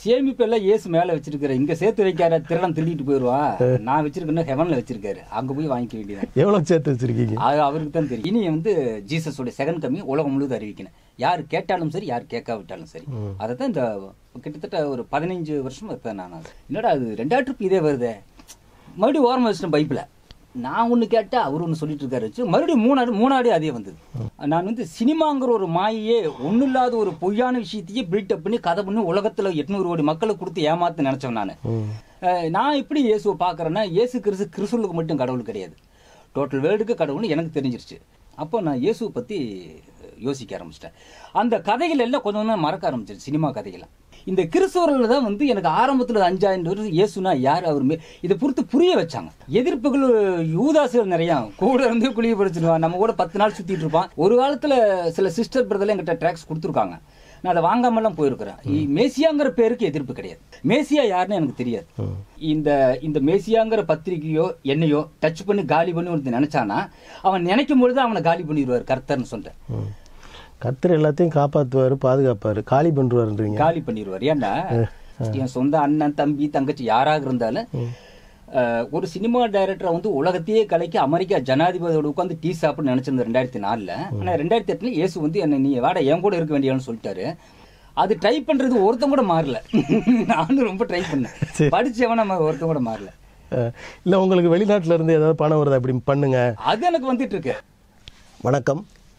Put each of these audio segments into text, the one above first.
சேமிப்பு எல்லாம் இயேசு மேல வச்சிருக்காரு இங்க சேர்த்து வைக்காத திருடன் திருடிட்டு போயிடுவான் நான் வச்சிருக்கேன்னா ஹெவன்ல வச்சிருக்காரு அங்க போய் வாங்கிக்க வேண்டியது எவ்வளவு சேர்த்து வச்சிருக்கீங்க அது அவருக்கு தான் தெரியும் இனி வந்து ஜீசஸோட செகண்ட் கம்மி உலகம் முழுவதும் அறிவிக்கணும் யார் கேட்டாலும் சரி யார் கேட்காவிட்டாலும் சரி அதை தான் இந்த கிட்டத்தட்ட ஒரு பதினஞ்சு வருஷமா இருப்பேன் நான் அது. என்னடா அது ரெண்டாவது ட்ரிப் இதே வருதே மறுபடியும் ஓரமாக வச்சிட்டேன் பைப்பில் நான் ஒன்று கேட்டேன் அவர் ஒன்று சொல்லிட்டு இருக்காரு வச்சு மறுபடியும் மூணாடு மூணாடி அதே வந்தது நான் வந்து சினிமாங்கிற ஒரு மாயையே ஒன்றும் இல்லாத ஒரு பொய்யான விஷயத்தையே பில்டப் பண்ணி கதை பண்ணி உலகத்தில் எட்நூறு கோடி மக்களை கொடுத்து ஏமாத்து நினச்சேன் நான் அஹ் நான் எப்படி இயேசுவை பார்க்குறேன்னா இயேசு கிறிஸ்து கிறிஸ்துவுக்கு மட்டும் கடவுள் கிடையாது டோட்டல் வேர்ல்டுக்கு கடவுள்னு எனக்கு தெரிஞ்சிருச்சு அப்போ நான் இயேசுவை பற்றி யோசிக்க ஆரம்பிச்சிட்டேன் அந்த கதைகள் எல்லாம் கொஞ்சம் கொஞ்சம் மறக்க ஆரம்பிச்சிருச்சு சினிமா கதைகளை இந்த கிறிஸ்தவர்கள் தான் வந்து எனக்கு ஆரம்பத்தில் அஞ்சாயிரம் வருஷம் இயேசுனா யார் அவர் மே- இதை பொறுத்து புரிய வச்சாங்க எதிர்ப்புகள் யூதாசுகள் நிறையா கூட இருந்து குழிய படிச்சிருவான் நம்ம கூட பத்து நாள் சுற்றிட்டு இருப்பான் ஒரு காலத்தில் சில சிஸ்டர் பிரதர்லாம் எங்கிட்ட ட்ராக்ஸ் கொடுத்துருக்காங்க நான் அதை வாங்காமலாம் போயிருக்கிறேன் இ- மேசியாங்கிற பேருக்கு எதிர்ப்பு கிடையாது மேசியா யாருன்னு எனக்கு தெரியாது இந்த இந்த மேசியாங்கிற பத்திரிக்கையோ என்னையோ டச் பண்ணி காலி பண்ணி ஒருத்தன் நினைச்சானா அவன் நினைக்கும் பொழுது அவனை காலி பண்ணிடுவார் கர்த்தர்னு சொல்லிட்டேன் ம். கர்த்தர் எல்லாத்தையும் காப்பாத்துவாரு பாதுகாப்பாரு காலி பண்றாருன்றீங்க காலி பண்ணிடுவார் ஏன்டா என் சொந்த அண்ணன் தம்பி தங்கச்சி யாராக இருந்தாலும் அஹ், ஒரு சினிமா டைரக்டரை வந்து உலகத்தையே கலைக்க அமெரிக்கா ஜனாதிபதியோட உட்காந்து டீ சாப்பிட்டு நினைச்சிருந்தேன் ரெண்டாயிரத்தி நாலுல ஆனா ரெண்டாயிரத்தி எட்டுல இயேசு வந்து என்ன நீ வாடா என் கூட இருக்க வேண்டியான்னு சொல்லிட்டாரு அது ட்ரை பண்றது ஒருத்தன் கூட மாறல நானும் ரொம்ப ட்ரை பண்ணேன் படிச்சவன் நம்ம ஒருத்தன் கூட மாறல அஹ், இல்ல உங்களுக்கு வெளிநாட்டுல இருந்து ஏதாவது பணம் வருது அப்படி பண்ணுங்க அது எனக்கு வந்துட்டு இருக்கு வணக்கம்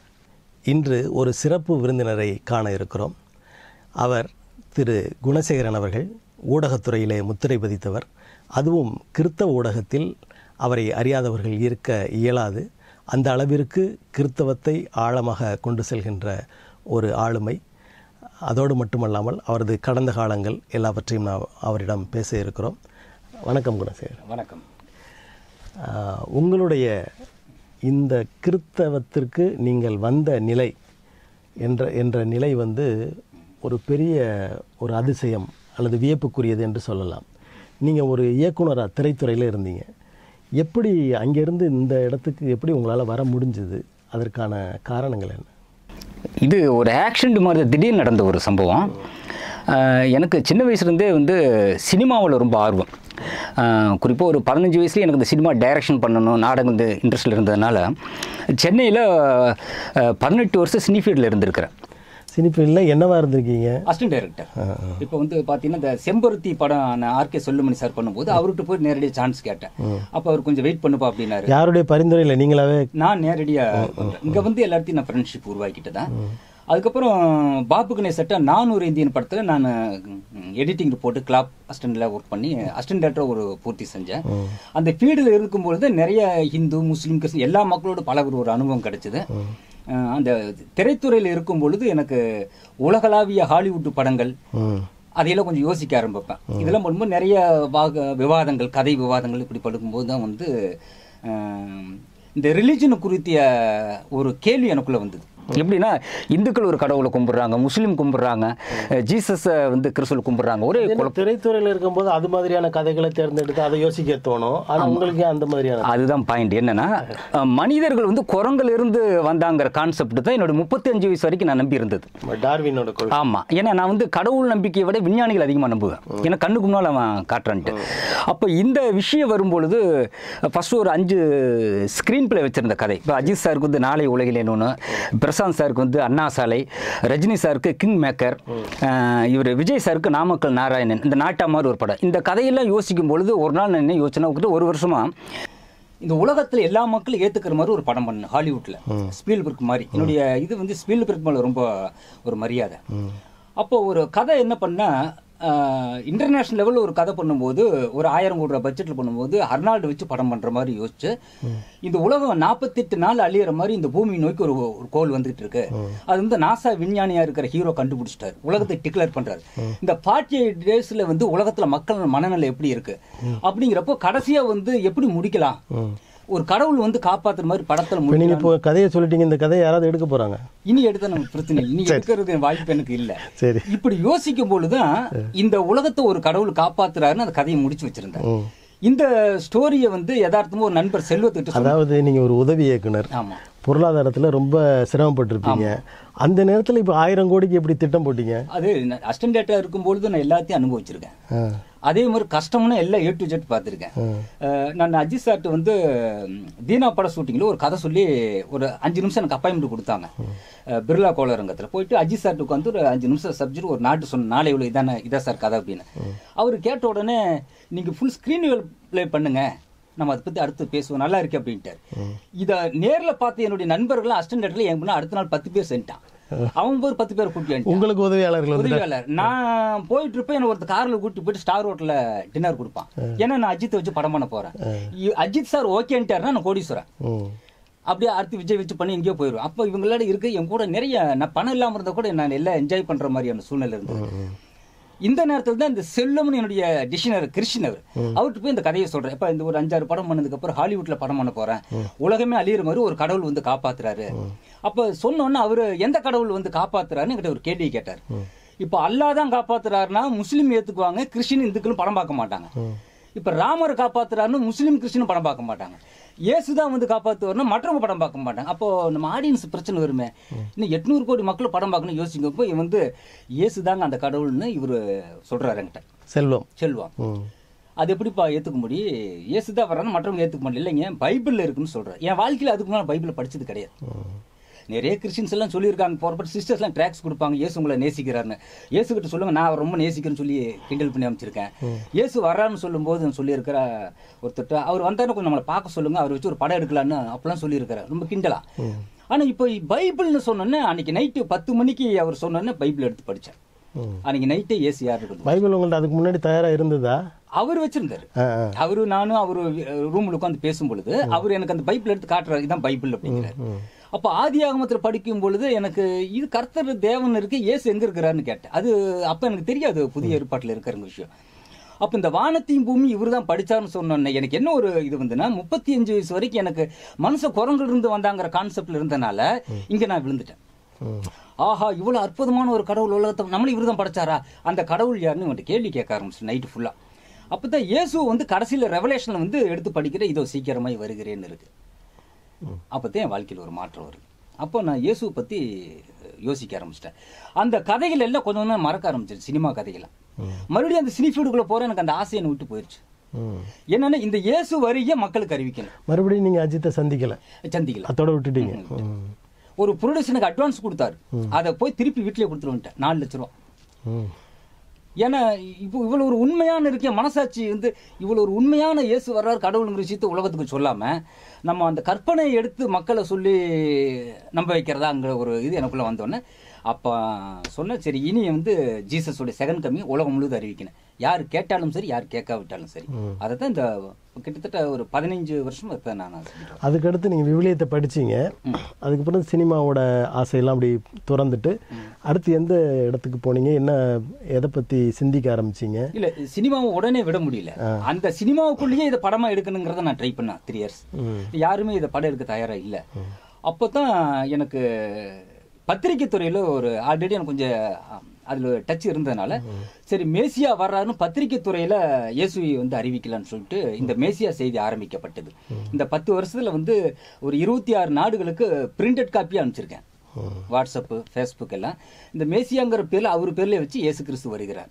இன்று ஒரு சிறப்பு விருந்தினரை காண இருக்கிறோம் அவர் திரு குணசேகரன் அவர்கள் ஊடகத்துறையிலே முத்திரை பதித்தவர் அதுவும் கிறித்தவ ஊடகத்தில் அவரை அறியாதவர்கள் இருக்க இயலாது அந்த அளவிற்கு கிறித்தவத்தை ஆழமாக கொண்டு செல்கின்ற ஒரு ஆளுமை அதோடு மட்டுமல்லாமல் அவரது கடந்த காலங்கள் எல்லாவற்றையும் நான் அவரிடம் பேச இருக்கிறோம் வணக்கம் குணசேகரன் வணக்கம் ஆஹ், உங்களுடைய இந்த கிறித்தவத்திற்கு நீங்கள் வந்த நிலை என்ற என்ற நிலை வந்து ஒரு பெரிய ஒரு அதிசயம் அல்லது வியப்புக்குரியது என்று சொல்லலாம் நீங்கள் ஒரு இயக்குனராக திரைத்துறையில் இருந்தீங்க எப்படி அங்கேருந்து இந்த இடத்துக்கு எப்படி உங்களால் வர முடிஞ்சது அதற்கான காரணங்கள் என்ன இது ஒரு ஆக்சிடென்ட் மாதிரி திடீர்னு நடந்த ஒரு சம்பவம் ஆஹ் எனக்கு சின்ன வயசுலேருந்தே வந்து சினிமாவில் ரொம்ப ஆர்வம் குறிப்பாக ஒரு பதினஞ்சு வயசுலேயே எனக்கு இந்த சினிமா டைரக்ஷன் பண்ணணும் நாடகம் இந்த இன்ட்ரெஸ்ட்டில் இருந்ததுனால சென்னையில் பதினெட்டு வருஷம் சினிஃபீல்டில் இருந்திருக்கிறேன் சினிஃபீல்டில் என்னவா இருந்திருக்கீங்க அசிஸ்டன்ட் டைரக்டர் இப்போ வந்து பார்த்தீங்கன்னா இந்த செம்பருத்தி படம் நான் ஆர்கே சொல்லுமணி சார் பண்ணும்போது அவர்கிட்ட போய் நேரடியாக சான்ஸ் கேட்டேன் அப்போ அவர் கொஞ்சம் வெயிட் பண்ணுப்பா அப்படின்னாரு யாருடைய பரிந்துரையில் நீங்களாவே நான் நேரடியாக பண்றேன் இங்கே வந்து எல்லாத்தையும் நான் ஃப்ரெண்ட்ஷிப் உருவாக்கிட்டேன் அதுக்கப்புறம் பாபு கணேசட்ட நான் ஒரு இந்தியன் படத்தில் நான் எடிட்டிங் போட்டு கிளாப் அசிஸ்டண்ட்டில் ஒர்க் பண்ணி அசிஸ்டன்ட் டேரக்டர் ஒரு பூர்த்தி செஞ்சேன் அந்த ஃபீல்டில் இருக்கும்பொழுது நிறைய ஹிந்து முஸ்லீம் கிறிஸ்டின் எல்லா மக்களோட பழகுற ஒரு அனுபவம் கிடைச்சது அஹ் அந்த திரைத்துறையில் இருக்கும் பொழுது எனக்கு உலகளாவிய ஹாலிவுட் படங்கள் ம் அதையெல்லாம் கொஞ்சம் யோசிக்க ஆரம்பிப்பேன் இதெல்லாம் பண்ணும்போது நிறைய வாக விவாதங்கள் கதை விவாதங்கள் இப்படி படுக்கும்போது தான் வந்து ஆம், இந்த ரிலிஜன் குறித்திய ஒரு கேள்வி எனக்குள்ள வந்தது எப்படின்னா இந்துக்கள் ஒரு கடவுளை கும்பிடுறாங்க முஸ்லீம் கும்பிடுறாங்க ஜீசஸை வந்து கிறிஸ்துவ கும்பிடுறாங்க ஒரே என்ன திரைத்துறையில் இருக்கும்போது அது மாதிரியான கதைகளை தேர்ந்தெடுத்து அதை யோசிக்க தோணும் ஆனால் உங்களுக்கு ஏன் அந்த மாதிரியான அதுதான் பாயிண்ட் என்னன்னா அஹ், மனிதர்கள் வந்து குரங்குல இருந்து வந்தாங்கிற கான்செப்ட் தான் என்னோட முப்பத்தஞ்சு வயசு வரைக்கும் நான் நம்பி இருந்தது டார்வினோட கொள்கை ஆமா ஏன்னா நான் வந்து கடவுள் நம்பிக்கையை விட விஞ்ஞானிகள் அதிகமாக நம்புவேன் ஏன்னா கண்ணுக்கு முன்னால் அவன் காட்டுறான்ட்டு அப்போ இந்த விஷயம் வரும்பொழுது ஃபர்ஸ்ட் ஒரு அஞ்சு ஸ்க்ரீன் பிளே வச்சிருந்த கதை இப்போ அஜித் சாருக்கு வந்து நாளை உலகிலேன்னு ஒன்று பிரசாந்த் சாருக்கு வந்து அண்ணா சாலை ரஜினி சாருக்கு கிங் மேக்கர் இவர் விஜய் சாருக்கு நாமக்கல் நாராயணன் இந்த நாட்டா மாதிரி ஒரு படம் இந்த கதையெல்லாம் யோசிக்கும் பொழுது ஒரு நாள் நான் என்ன யோசனை கிட்ட ஒரு வருஷமா இந்த உலகத்துல எல்லா மக்களும் ஏத்துக்கிற மாதிரி ஒரு படம் பண்ணு ஹாலிவுட்ல ஸ்பீல்பர்க் மாதிரி என்னுடைய இது வந்து ஸ்பீல்பர்க் மேல ரொம்ப ஒரு மரியாதை அப்போ ஒரு கதை என்ன பண்ணா இன்டர்நேஷனல் லெவலில் ஒரு கதை பண்ணும்போது ஒரு ஆயிரம் கோடி ரூபாய் பட்ஜெட்டில் பண்ணும்போது அர்னால்டு வச்சு படம் பண்ற மாதிரி யோசிச்சு இந்த உலகம் நாற்பத்தெட்டு நாள் அழியிற மாதிரி இந்த பூமி நோக்கி ஒரு ஒரு கோல் வந்துகிட்டு இருக்கு அது வந்து நாசா விஞ்ஞானியா இருக்கிற ஹீரோ கண்டுபிடிச்சிட்டாரு உலகத்தை டிக்ளேர் பண்றாரு இந்த ஃபார்ட்டி எயிட் டேஸ்ல வந்து உலகத்துல மக்கள் மனநிலை எப்படி இருக்கு அப்படிங்கிறப்போ கடைசியா வந்து எப்படி முடிக்கலாம் ஒரு கடவுள் வந்து காப்பாத்துற மாதிரி படத்துல இப்போ முடிக்கலாம் நீங்கள் இப்போ கதையை சொல்லிட்டீங்க இந்த கதையை யாராவது எடுக்க போகிறாங்க இனி எடுத்தா நம்ம பிரச்சனை இல்லை. இனி எடுக்கிறது வாய்ப்பு எனக்கு இல்ல சரி இப்படி யோசிக்கும் பொழுதுதான் இந்த உலகத்தை ஒரு கடவுள் காப்பாத்துறாருன்னு அந்த கதையை முடிச்சு வச்சிருந்தேன் இந்த ஸ்டோரியை வந்து யதார்த்தமா ஒரு நண்பர் செல்வத்திட்டு சொன்னார். அதாவது நீங்கள் ஒரு உதவி இயக்குனர் ஆமா பொருளாதாரத்துல ரொம்ப சிரமப்பட்டிருப்பீங்க அந்த நேரத்துல இப்போ ஆயிரம் கோடிக்கு எப்படி திட்டம் போட்டீங்க அது அசிஸ்டன்ட் டேட்டா இருக்கும்பொழுது நான் எல்லாத்தையும் அனுபவிச்சிருக்கேன் ஆ, அதே மாதிரி கஷ்டம்னு எல்லாம் ஏ டு ஜெட் பார்த்துருக்கேன் ஆ. அஹ் நான் அஜித் சார்ட்ட வந்து ம், தீனா பட ஷூட்டிங்கில் ஒரு கதை சொல்லி ஒரு அஞ்சு நிமிஷம் எனக்கு அப்பாயின்மெண்ட் கொடுத்தாங்க அஹ் பிர்லா கோளரங்கத்தில் போயிட்டு அஜித் சார்ட்டு உட்காந்து ஒரு அஞ்சு நிமிஷம் சப்ஜெக்ட் ஒரு நாட்டு சொன்ன நாளை இவ்வளோ இதானே இதா சார் கதை அப்படின்னு அவர் கேட்ட உடனே நீங்கள் ஃபுல் ஸ்க்ரீன் ப்ளே பண்ணுங்க நம்ம அதை பற்றி அடுத்து பேசுவோம் நல்லா இருக்கு அப்படின்ட்டார் இதை நேரில் பார்த்த என்னுடைய நண்பர்கள் அசிஸ்டன்ட்ல என் முன்னாடி அடுத்த நாள் பத்து பேர் சென்ட்டான் அவன் போய் பத்து பேர் கூட்டி வந்துட்டான். உங்களுக்கு உதவியாளர்கள் வந்து உதவியாளர் நான் போயிட்டு இருப்பேன் என்ன ஒருத்தர் கார்ல கூட்டி போயிட்டு ஸ்டார் ஹோட்டல்ல டின்னர் கொடுப்பான் ஏன்னா நான் அஜித்தை வச்சு படம் பண்ண போறேன் இ- அஜித் சார் ஓகேன்ட்டாருன்னா நான் கோடீஸ்வரன் ம், அப்படியே அடுத்து விஜய் வச்சு பண்ணி எங்கேயோ போயிடுவேன் அப்போ இவங்களோட இருக்கு என் கூட நிறைய நான் பணம் இல்லாம இருந்தா கூட நான் எல்லாம் என்ஜாய் பண்ற மாதிரியான சூழ்நிலை இருந்தது இந்த நேரத்தில் தான் இந்த செல்லம்னு என்னுடைய டிஷனர் கிருஷ்ணன் அவர் அவர்கிட்ட போய் இந்த கதையை சொல்றேன் இப்ப இந்த ஒரு அஞ்சாறு படம் பண்ணதுக்கு அப்புறம் ஹாலிவுட்ல படம் பண்ண போறேன் உலகமே அழியிற மாதிரி ஒரு கடவுள் வந்து காப்பாத்துறாரு அப்ப சொன்ன உடனே அவரு எந்த கடவுள் வந்து காப்பாத்துறாருன்னு என்கிட்ட ஒரு கேள்வி கேட்டார் இப்ப அல்லாஹ் தான் காப்பாத்துறாருன்னா முஸ்லீம் ஏத்துக்குவாங்க கிறிஸ்டின் இந்துக்களும் படம் பார்க்க மாட்டாங்க இப்ப ராமர் காப்பாத்துறாருன்னு முஸ்லீம் கிறிஸ்டினும் படம் பார்க்க மாட்டாங்க இயேசுதான் வந்து காப்பாத்துவாருன்னா மற்றவங்க படம் பார்க்க மாட்டாங்க அப்போ நம்ம ஆடியன்ஸ் பிரச்சனை வருமே இன்னும் எட்நூறு கோடி மக்கள் படம் பார்க்கணும் யோசிக்கப்போ இவன் வந்து இயேசுதாங்க அந்த கடவுள்னு இவர் சொல்றாரு என்கிட்ட செல்வம் செல்வம் ம், அது எப்படிப்பா ஏத்துக்க முடியும் இயேசுதான் வர்றான்னு மற்றவங்க ஏத்துக்க முடியல இல்லைங்க பைபிள்ல இருக்குன்னு சொல்றேன் என் வாழ்க்கையில அதுக்கு முன்னாடி பைபிளை படிச்சது கிடையாது நிறைய கிறிஸ்டின்ஸ் எல்லாம் சொல்லியிருக்காங்க போறப்ப சிஸ்டர்ஸ் எல்லாம் ட்ராக்ஸ் கொடுப்பாங்க இயேசு உங்களை நேசிக்கிறாருன்னு இயேசு கிட்ட சொல்லுங்க நான் அவரை ரொம்ப நேசிக்கிறேன்னு சொல்லி கிண்டல் பண்ணி அமைச்சிருக்கேன் இயேசு வர்றாருன்னு சொல்லும்போது நான் சொல்லியிருக்கிற ஒருத்தர் அவர் வந்தாருன்னு கொஞ்சம் நம்மளை பார்க்க சொல்லுங்க அவர் வச்சு ஒரு படம் எடுக்கலான்னு அப்பெல்லாம் சொல்லியிருக்கிறார் ரொம்ப கிண்டலா ஆனா இப்போ பைபிள்னு சொன்னோன்னே அன்னைக்கு நைட்டு பத்து மணிக்கு அவர் சொன்னோன்னே பைபிள் எடுத்து படிச்சேன் ம். அன்னைக்கு நைட்டே இயேசு யார் இருக்குது பைபிள் உங்கள்ட்ட அதுக்கு முன்னாடி தயாரா இருந்ததா அவர் வச்சிருந்தாரு ஆ, ஆ. அவரு நானும் அவரு ரூம்ல உட்காந்து பேசும் பொழுது அவர் எனக்கு அந்த பைபிள் எடுத்து காட்டுறாரு இதான் பைபிள் அப்படிங்கிறாரு அப்ப ஆதி ஆகமத்துல படிக்கும் பொழுது எனக்கு இது கர்த்தர் தேவன் இருக்கு இயேசு எங்க இருக்கிறாருன்னு கேட்டேன் அது அப்ப எனக்கு தெரியாது புதிய ஏற்பாட்டுல இருக்கிற விஷயம் அப்ப இந்த வானத்தையும் பூமி இவர் தான் படிச்சாருன்னு சொன்னோன்னே எனக்கு என்ன ஒரு இது வந்துன்னா முப்பத்தி அஞ்சு வயசு வரைக்கும் எனக்கு மனுஷ குரங்குல இருந்து வந்தாங்கிற கான்செப்ட்ல இருந்தனால இங்க நான் விழுந்துட்டேன் ம், ஆஹா இவ்வளவு அற்புதமான ஒரு கடவுள் உலகத்தை நம்மளும் இவர்தான் படைச்சாரா அந்த கடவுள் யாருன்னு இவன்ட்ட கேள்வி கேட்க ஆரம்பிச்சு நைட்டு ஃபுல்லா அப்பதான் இயேசு வந்து கடைசியில ரெவலேஷன்ல வந்து எடுத்து படிக்கிற இதோ சீக்கிரமாய் வருகிறேன்னு இருக்கு அப்பதான் என் வாழ்க்கையில் ஒரு மாற்றம் வருது அப்போ நான் இயேசுவை பத்தி யோசிக்க ஆரம்பிச்சிட்டேன் அந்த கதைகள் எல்லாம் கொஞ்சம் கொஞ்சம் மறக்க ஆரம்பிச்சிருச்சு சினிமா கதைகள்லாம் மறுபடியும் அந்த சினி ஃபீல்டுக்குள்ள போற எனக்கு அந்த ஆசை என்னை விட்டு போயிருச்சு ம். என்னன்னா இந்த இயேசு வரிய மக்களுக்கு அறிவிக்கணும் மறுபடியும் நீங்க அஜித்தை சந்திக்கல சந்திக்கலாம் அத்தோட விட்டுட்டீங்க ம், ஒரு ப்ரொடியூசனுக்கு அட்வான்ஸ் கொடுத்தாரு அதை போய் திருப்பி வீட்டிலே கொடுத்துருவேன்ட்டேன் நாலு லட்ச ரூபா ம், ஏன்னா இப்போ இவ்வளவு ஒரு உண்மையான இருக்க மனசாட்சி வந்து இவ்வளவு ஒரு உண்மையான இயேசு வர்றார் கடவுளுங்கிற விஷயத்தை உலகத்துக்கு சொல்லாம நம்ம அந்த கற்பனையை எடுத்து மக்களை சொல்லி நம்ப வைக்கிறதாங்கிற ஒரு இது எனக்குள்ள வந்தோடனே அப்போ சொன்னேன் சரி இனி வந்து ஜீசஸோட செகண்ட் கம்மி உலகம் முழுவதும் அறிவிக்கணும் யார் கேட்டாலும் சரி யார் கேட்காவிட்டாலும் சரி அதை தான் இந்த கிட்டத்தட்ட ஒரு பதினஞ்சு வருஷம் இருப்பேன் நான் அதை செஞ்சுட்டு வரேன். அதுக்கடுத்து நீங்க விவிலியத்தை படிச்சீங்க அதுக்கப்புறம் சினிமாவோட ஆசையெல்லாம் அப்படி துறந்துட்டு அடுத்து எந்த இடத்துக்கு போனீங்க என்ன எதை பத்தி சிந்திக்க ஆரம்பிச்சீங்க இல்ல சினிமாவை உடனே விட முடியல அந்த சினிமாவுக்குள்ளேயே இதை படமா எடுக்கணுங்கிறத நான் ட்ரை பண்ணேன் த்ரீ இயர்ஸ் ம். யாருமே இதை படம் எடுக்க தயாரா இல்ல அப்பதான் எனக்கு பத்திரிக்கை துறையில ஒரு ஆல்ரெடி எனக்கு கொஞ்சம் அஹ், அதுல டச் இருந்ததுனால சரி மேசியா வர்றாருன்னு பத்திரிக்கை துறையில இயேசுவை வந்து அறிவிக்கலாம்னு சொல்லிட்டு இந்த மேசியா செய்தி ஆரம்பிக்கப்பட்டது இந்த பத்து வருஷத்துல வந்து ஒரு இருபத்தி ஆறு நாடுகளுக்கு பிரிண்டட் காப்பி அனுப்பிச்சிருக்கேன் வாட்ஸ்அப் ஃபேஸ்புக் எல்லாம் இந்த மேசியாங்கிற பேர்ல அவர் பேர்ல வச்சு இயேசு கிறிஸ்து வருகிறார்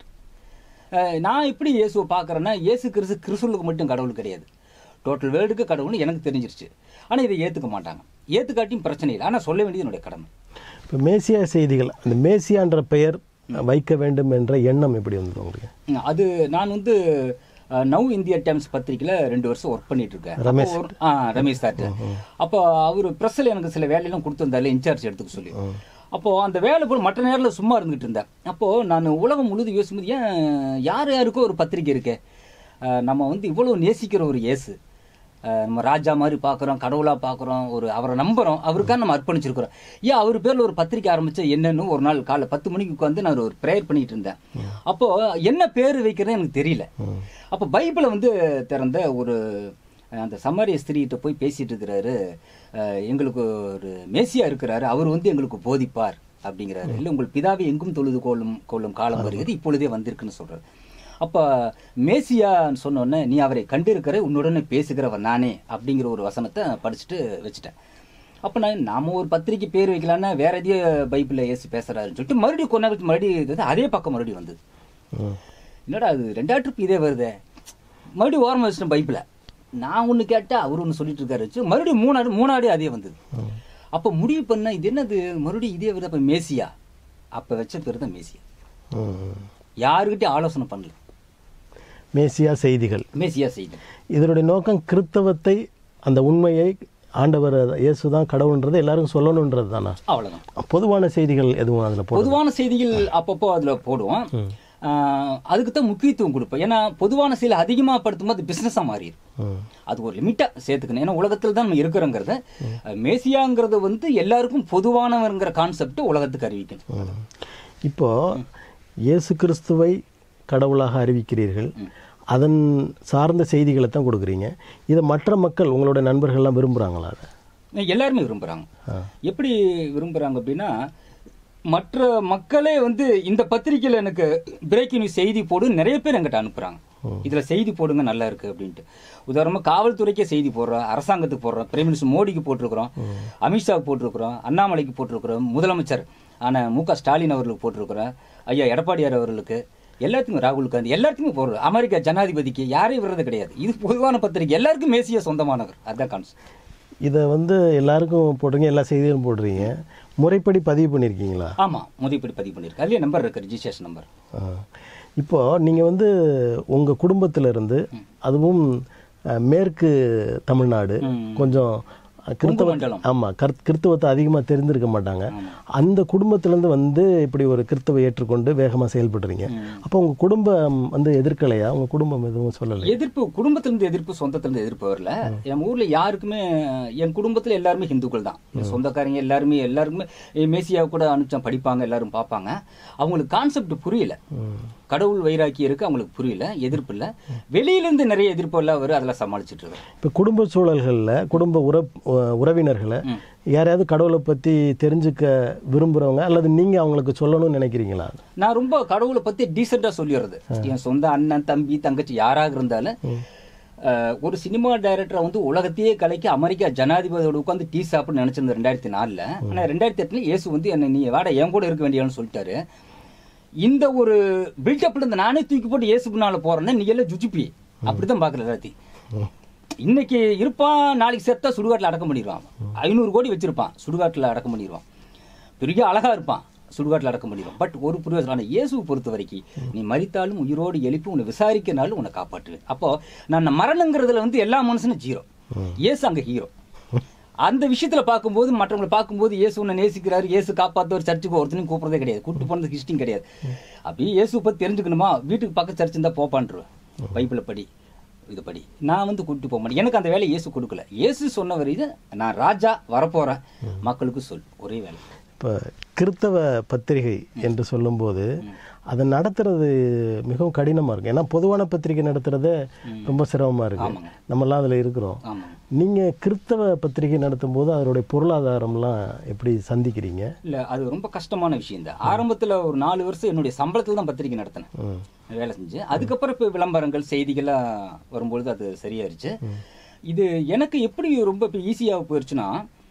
அஹ் நான் எப்படி இயேசுவை பார்க்கறேன்னா இயேசு கிறிஸ்து கிறிஸ்துவுக்கு மட்டும் கடவுள் கிடையாது டோட்டல் வேர்ல்டுக்கு கடவுள்னு எனக்கு தெரிஞ்சிருச்சு ஆனா இதை ஏத்துக்க மாட்டாங்க ஏத்துக்காட்டியும் பிரச்சனை இல்லை ஆனா சொல்ல வேண்டியது என்னுடைய கடமை இப்போ மேசியா செய்திகள் அந்த மேசியான்ற பெயர் வைக்க வேண்டும் என்ற எண்ணம் எப்படி வந்தது உங்களுக்கு ம், அது நான் வந்து அஹ், நவ் இந்தியா டைம்ஸ் பத்திரிக்கையில ரெண்டு வருஷம் ஒர்க் பண்ணிட்டு இருக்கேன் ரமேஷ். அப்போ ஒரு- ஆ ரமேஷ் சார் அப்போ அவர் ப்ரெஸ்ஸில் எனக்கு சில வேலையெல்லாம் கொடுத்துருந்தாரு இன்சார்ஜ் எடுத்துக்க சொல்லி அப்போ அந்த வேலை போல் மற்ற நேரத்தில் சும்மா இருந்துகிட்டு இருந்தேன் அப்போ நான் உலகம் முழுது யோசிக்கும்போது ஏன் யார் யாருக்கோ ஒரு பத்திரிக்கை இருக்கே அஹ், நம்ம வந்து இவ்வளவு நேசிக்கிற ஒரு இயேசு அஹ், நம்ம ராஜா மாதிரி பார்க்குறோம் கடவுளாக பார்க்குறோம் ஒரு அவரை நம்புறோம் அவருக்காக நம்ம அர்ப்பணிச்சிருக்கிறோம் ஏன் அவர் பேரில் ஒரு பத்திரிக்கை ஆரம்பிச்சா என்னன்னு ஒரு நாள் காலைல பத்து மணிக்கு உட்காந்து நான் ஒரு ப்ரேயர் பண்ணிட்டு இருந்தேன் அப்போ என்ன பேர் வைக்கிறதுன்னு எனக்கு தெரியல அப்போ பைபிளை வந்து திறந்த ஒரு அஹ், அந்த சமாரிய ஸ்திரீகிட்ட போய் பேசிட்டு இருக்கிறாரு அஹ், எங்களுக்கு ஒரு மேசியா இருக்கிறாரு அவர் வந்து எங்களுக்கு போதிப்பார் அப்படிங்கிறாரு இல்லை உங்கள் பிதாவை எங்கும் தொழுது கொள்ளும் கொள்ளும் காலம் வருகிறது இப்பொழுதே வந்திருக்குன்னு சொல்றாரு அப்ப மேசியான்னு சொன்ன உடனே நீ அவரை கண்டிருக்கிற உன்னுடனே பேசுகிறவர் நானே அப்படிங்கிற ஒரு வசனத்தை படிச்சுட்டு வச்சுட்டேன் அப்ப நான் நாம ஒரு பத்திரிக்கை பேர் வைக்கலாம்னா வேற எதையோ பைபிள்ல ஏசு பேசுறாருன்னு சொல்லிட்டு மறுபடியும் கொஞ்ச நாள் கழிச்சு மறுபடியும் இது அதே பக்கம் மறுபடியும் வந்தது ம். என்னடா அது ரெண்டாவது ட்ரிப் இதே வருதே மறுபடியும் ஓரமா வச்சிட்டேன் பைபிள நான் ஒண்ணு கேட்டா அவர் ஒண்ணு சொல்லிட்டு இருக்காரு வச்சு மறுபடியும் மூணாடு மூணாடு அதே வந்தது அப்ப முடிவு பண்ண இது என்னது மறுபடியும் இதே வருது அப்ப மேசியா அப்ப வச்ச பேர் தான் மேசியா ம். யாருக்கிட்டையும் ஆலோசனை பண்ணல மேசியா செய்திகள் மேசியா செய்தி இதனுடைய நோக்கம் கிறித்தவத்தை அந்த உண்மையை ஆண்டவர் இயேசு தான் கடவுள்ன்றது எல்லாருக்கும் சொல்லணுன்றது தானா அவ்வளவுதான் பொதுவான செய்திகள் எதுவும் அதில் போட பொதுவான செய்திகள் அப்பப்போ அதுல போடுவோம் அதுக்கு தான் முக்கியத்துவம் கொடுப்பேன் ஏன்னா பொதுவான செய்தி அதிகமாக படுத்தும் போது பிசினஸா மாறிடும் ம். அது ஒரு லிமிட்டா சேர்த்துக்கணும் ஏன்னா உலகத்துல தான் நம்ம இருக்கிறோங்கிறத மேசியாங்கிறது வந்து எல்லாருக்கும் பொதுவானவங்கிற கான்செப்ட் உலகத்துக்கு அறிவிக்கணும் ம். இப்போ இயேசு கிறிஸ்துவை கடவுளாக அறிவிக்கிறீர்கள் அதன் சார்ந்த செய்திகளை தான் கொடுக்குறீங்க இதை மற்ற மக்கள் உங்களோட நண்பர்கள்லாம் விரும்புகிறாங்களா அதை எல்லாருமே விரும்புறாங்க ஆ. எப்படி விரும்புறாங்க அப்படின்னா மற்ற மக்களே வந்து இந்த பத்திரிக்கையில எனக்கு பிரேக்கிங் நியூஸ் செய்தி போடு நிறைய பேர் எங்கிட்ட அனுப்புறாங்க இதுல செய்தி போடுங்க நல்லா இருக்கு அப்படின்ட்டு உதாரணமா காவல்துறைக்கே செய்தி போடுறோம் அரசாங்கத்துக்கு போடுறோம் பிரைம் மினிஸ்டர் மோடிக்கு போட்டிருக்கிறோம் அமித்ஷாவுக்கு போட்டிருக்கிறோம் அண்ணாமலைக்கு போட்டிருக்கிறோம் முதலமைச்சர் ஆன மு க ஸ்டாலின் அவர்களுக்கு போட்டிருக்கிறோம் ஐயா எடப்பாடியார் அவர்களுக்கு எல்லாத்துக்கும் ராகுல் காந்தி எல்லாத்துக்குமே போடுறோம் அமெரிக்கா ஜனாதிபதிக்கு யாரையும் விடுறது கிடையாது இது பொதுவான பத்திரிக்கை எல்லாருக்கும் மேசிய சொந்தமானவர் அதுதான் கான்செப்ட் இதை வந்து எல்லாருக்கும் போடுறீங்க எல்லா செய்திகளும் போடுறீங்க முறைப்படி பதிவு பண்ணியிருக்கீங்களா ஆமா முதிப்படி பதிவு பண்ணிருக்கு அதுலயே நம்பர் இருக்கு ரிஜிஸ்ட்ரேஷன் நம்பர் ஆ. இப்போ நீங்கள் வந்து உங்கள் குடும்பத்திலிருந்து அதுவும் அஹ், மேற்கு தமிழ்நாடு கொஞ்சம் கிறிஸ்தவ மண்டலம். ஆமாம் கர் கிறிஸ்தவத்தை அதிகமாக தெரிந்திருக்க மாட்டாங்க அந்த குடும்பத்திலேருந்து வந்து இப்படி ஒரு கிறிஸ்தவை ஏற்றுக்கொண்டு வேகமாக செயல்படுறீங்க அப்போ உங்கள் குடும்பம் வந்து எதிர்க்கலையா உங்கள் குடும்பம் எதுவும் சொல்லலை எதிர்ப்பு குடும்பத்திலிருந்து எதிர்ப்பு சொந்தத்திலிருந்து எதிர்ப்பு வரல என் ஊர்ல யாருக்குமே என் குடும்பத்துல எல்லாருமே ஹிந்துக்கள் தான் என் சொந்தக்காரங்க எல்லாருமே எல்லாருக்குமே மேசியா கூட அனுப்பிச்சா படிப்பாங்க எல்லாரும் பார்ப்பாங்க அவங்களுக்கு கான்செப்ட் புரியல கடவுள் வைராக்கி இருக்கு அவங்களுக்கு புரியல எதிர்ப்பு இல்ல வெளியில இருந்து நிறைய எதிர்ப்பு எல்லாம் வரும் அதெல்லாம் சமாளிச்சுட்டு இருக்கேன் இப்போ குடும்ப சூழல்களில் குடும்ப உற உ- உறவினர்களை யாரையாவது கடவுளை பற்றி தெரிஞ்சுக்க விரும்புகிறவங்க அல்லது நீங்கள் அவங்களுக்கு சொல்லணும்னு நினைக்கிறீங்களா நான் ரொம்ப கடவுளை பத்தி டீசெண்டா சொல்லிடுறது என் சொந்த அண்ணன் தம்பி தங்கச்சி யாராக இருந்தாலும் அஹ், ஒரு சினிமா டைரக்டரை வந்து உலகத்தையே கலைக்க அமெரிக்கா ஜனாதிபதியோட உட்காந்து டீ சாப்பிட்டு நினைச்சிருந்தேன் ரெண்டாயிரத்தி நாலுல ஆனா ரெண்டாயிரத்தி எட்டுல இயேசு வந்து என்ன நீ வாட என் கூட இருக்க வேண்டியான்னு சொல்லிட்டாரு இந்த ஒரு பில்டப்ல இருந்து நானே தூக்கி போட்டு இயேசு பின்னால போறேன்னா நீ எல்லாம் ஜுஜிப்பி அப்படிதான் பாக்குற எல்லாத்தையும் இன்னைக்கு இருப்பான் நாளைக்கு செத்தா சுடுகாட்டுல அடக்கம் பண்ணிடுவான் ஐநூறு கோடி வச்சிருப்பான் சுடுகாட்டுல அடக்கம் பண்ணிடுவான் பெரிய அழகா இருப்பான் சுடுகாட்டுல அடக்கம் பண்ணிடுவான் பட் ஒரு பிரயோஜனம் ஆனா இயேசுவை பொறுத்த வரைக்கும் நீ மரித்தாலும் உயிரோடு எழுப்பி உன்னை விசாரிக்கனாலும் உன்னை காப்பாற்றுவேன் அப்போ நான் மரணங்கிறதுல வந்து எல்லா மனுஷனும் ஜீரோ இயேசு அங்க ஹீரோ அந்த விஷயத்துல பார்க்கும்போது மற்றவங்களை பார்க்கும்போது இயேசு உன்னை நேசிக்கிறாரு இயேசு காப்பாத்தவர் சர்ச்சுக்கு ஒருத்தனையும் கூப்பிடுறதே கிடையாது கூட்டு போனது ஹிஸ்டிங் கிடையாது அப்படியே இயேசு பத்தி தெரிஞ்சுக்கணுமா வீட்டுக்கு பக்கம் சர்ச் இருந்தா போப்பான்ருவேன் பைபிளை படி இது படி நான் வந்து கூட்டிட்டு போக மாட்டேன் எனக்கு அந்த வேலையை இயேசு கொடுக்கல இயேசு சொன்ன வரையும் நான் ராஜா வரப்போறேன் மக்களுக்கு சொல் ஒரே வேலை இப்போ கிறித்தவ பத்திரிகை என்று சொல்லும்போது அதை நடத்துறது மிகவும் கடினமாக இருக்கும் ஏன்னா பொதுவான பத்திரிகை நடத்துறது ரொம்ப சிரமமாக இருக்கு ஆமாங்க. நம்மலாம் அதில் இருக்கிறோம் ஆமா நீங்கள் கிறித்தவ பத்திரிகை நடத்தும் போது அதனுடைய பொருளாதாரம்லாம் எப்படி சந்திக்கிறீங்க இல்ல அது ரொம்ப கஷ்டமான விஷயம் தான் ஆரம்பத்துல ஒரு நாலு வருஷம் என்னுடைய சம்பளத்துல தான் பத்திரிக்கை நடத்தினேன் ம் வேலை செஞ்சு அதுக்கப்புறம் இப்போ விளம்பரங்கள் செய்திகள்லாம் வரும்பொழுது அது சரியாயிருச்சு இது எனக்கு எப்படி ரொம்ப இப்போ ஈஸியாக போயிருச்சுன்னா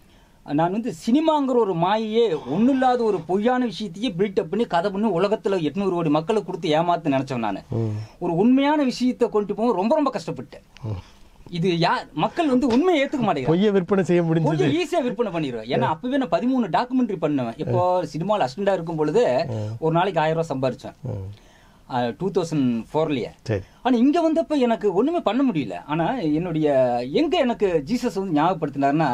நான் வந்து சினிமாங்கிற ஒரு மாயையே ஒன்றும் இல்லாத ஒரு பொய்யான விஷயத்தையே பில்டப் பண்ணி கதை பண்ணி உலகத்துல எட்நூறு கோடி மக்களை கொடுத்து ஏமாத்து நினைச்சேன் நான் ம் ஒரு உண்மையான விஷயத்தை கொண்டு போக ரொம்ப ரொம்ப கஷ்டப்பட்டேன் இது யார் மக்கள் வந்து உண்மையை ஏத்துக்க மாட்டேங்கிறாங்க பொய்யை விற்பனை செய்ய முடிஞ்சது கொஞ்சம் ஈஸியா விற்பனை பண்ணிடுவேன் ஏன்னா அப்பவே நான் பதிமூணு டாக்குமெண்ட்ரி பண்ணுவேன் இப்போ சினிமாவில் அசிஸ்டண்டா இருக்கும் பொழுது ஒரு நாளைக்கு ஆயிரம் ரூபாய் சம்பாரிச்சேன் ம் டூ தௌசண்ட் ஃபோர்லயே சரி ஆனா இங்க வந்தப்ப எனக்கு ஒண்ணுமே பண்ண முடியல ஆனா என்னுடைய எங்க எனக்கு ஜீசஸ் வந்து ஞாபகப்படுத்தினாருன்னா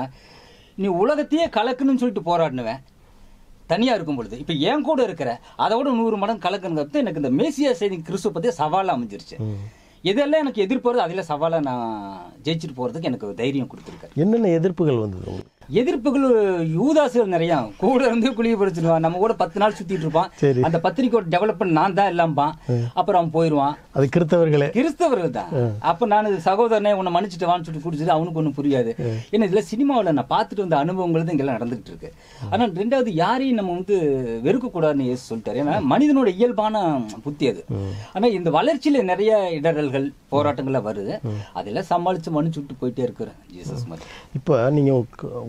நீ உலகத்தையே கலக்கணும்னு சொல்லிட்டு போராடினுவேன் தனியா இருக்கும் பொழுது இப்ப என் கூட இருக்கிற அதை விட நூறு மடங்கு கலக்கணுங்கிறது எனக்கு இந்த மேசியா செய்தி கிறிஸ்துவ பத்தி சவாலா அமைஞ்சிருச்சு ம் இதெல்லாம் எனக்கு எதிர்ப்பு அதுல சவாலா நான் ஜெயிச்சுட்டு போறதுக்கு எனக்கு தைரியம் கொடுத்துருக்காரு என்னென்ன எதிர்ப்புகள் வந்தது உங்களுக்கு எதிர்ப்புகள் யூதாசுகள் நிறைய கூட இருந்து குழிய படிச்சிருவான் நம்ம கூட பத்து நாள் சுத்திட்டு இருப்பான் சரி. அந்த பத்திரிக்கையோட டெவலப்மெண்ட் நான் தான் எல்லாம்பான் அப்புறம் அவன் போயிடுவான் அது கிறித்தவர்களே கிறிஸ்தவர்கள் தான் அப்ப நான் சகோதரனே உன்னை மன்னிச்சுட்டு வான்னு சொல்லிட்டு குடிச்சிட்டு அவனுக்கு ஒண்ணும் புரியாது ஏன்னா இதுல சினிமாவுல நான் பார்த்துட்டு வந்த அனுபவங்கள் தான் இங்கெல்லாம் நடந்துகிட்டு இருக்கு ஆனா ரெண்டாவது யாரையும் நம்ம வந்து வெறுக்க கூடாதுன்னு இயேசு சொல்லிட்டாரு ஏன்னா மனிதனோட இயல்பான புத்தி அது ஆனா இந்த வளர்ச்சியில நிறைய இடரல்கள் போராட்டங்கள்லாம் வருது அதெல்லாம் சமாளிச்சு மன்னிச்சு விட்டு போயிட்டே இருக்கிறேன் ஜீசஸ் மாதிரி இப்போ நீங்கள்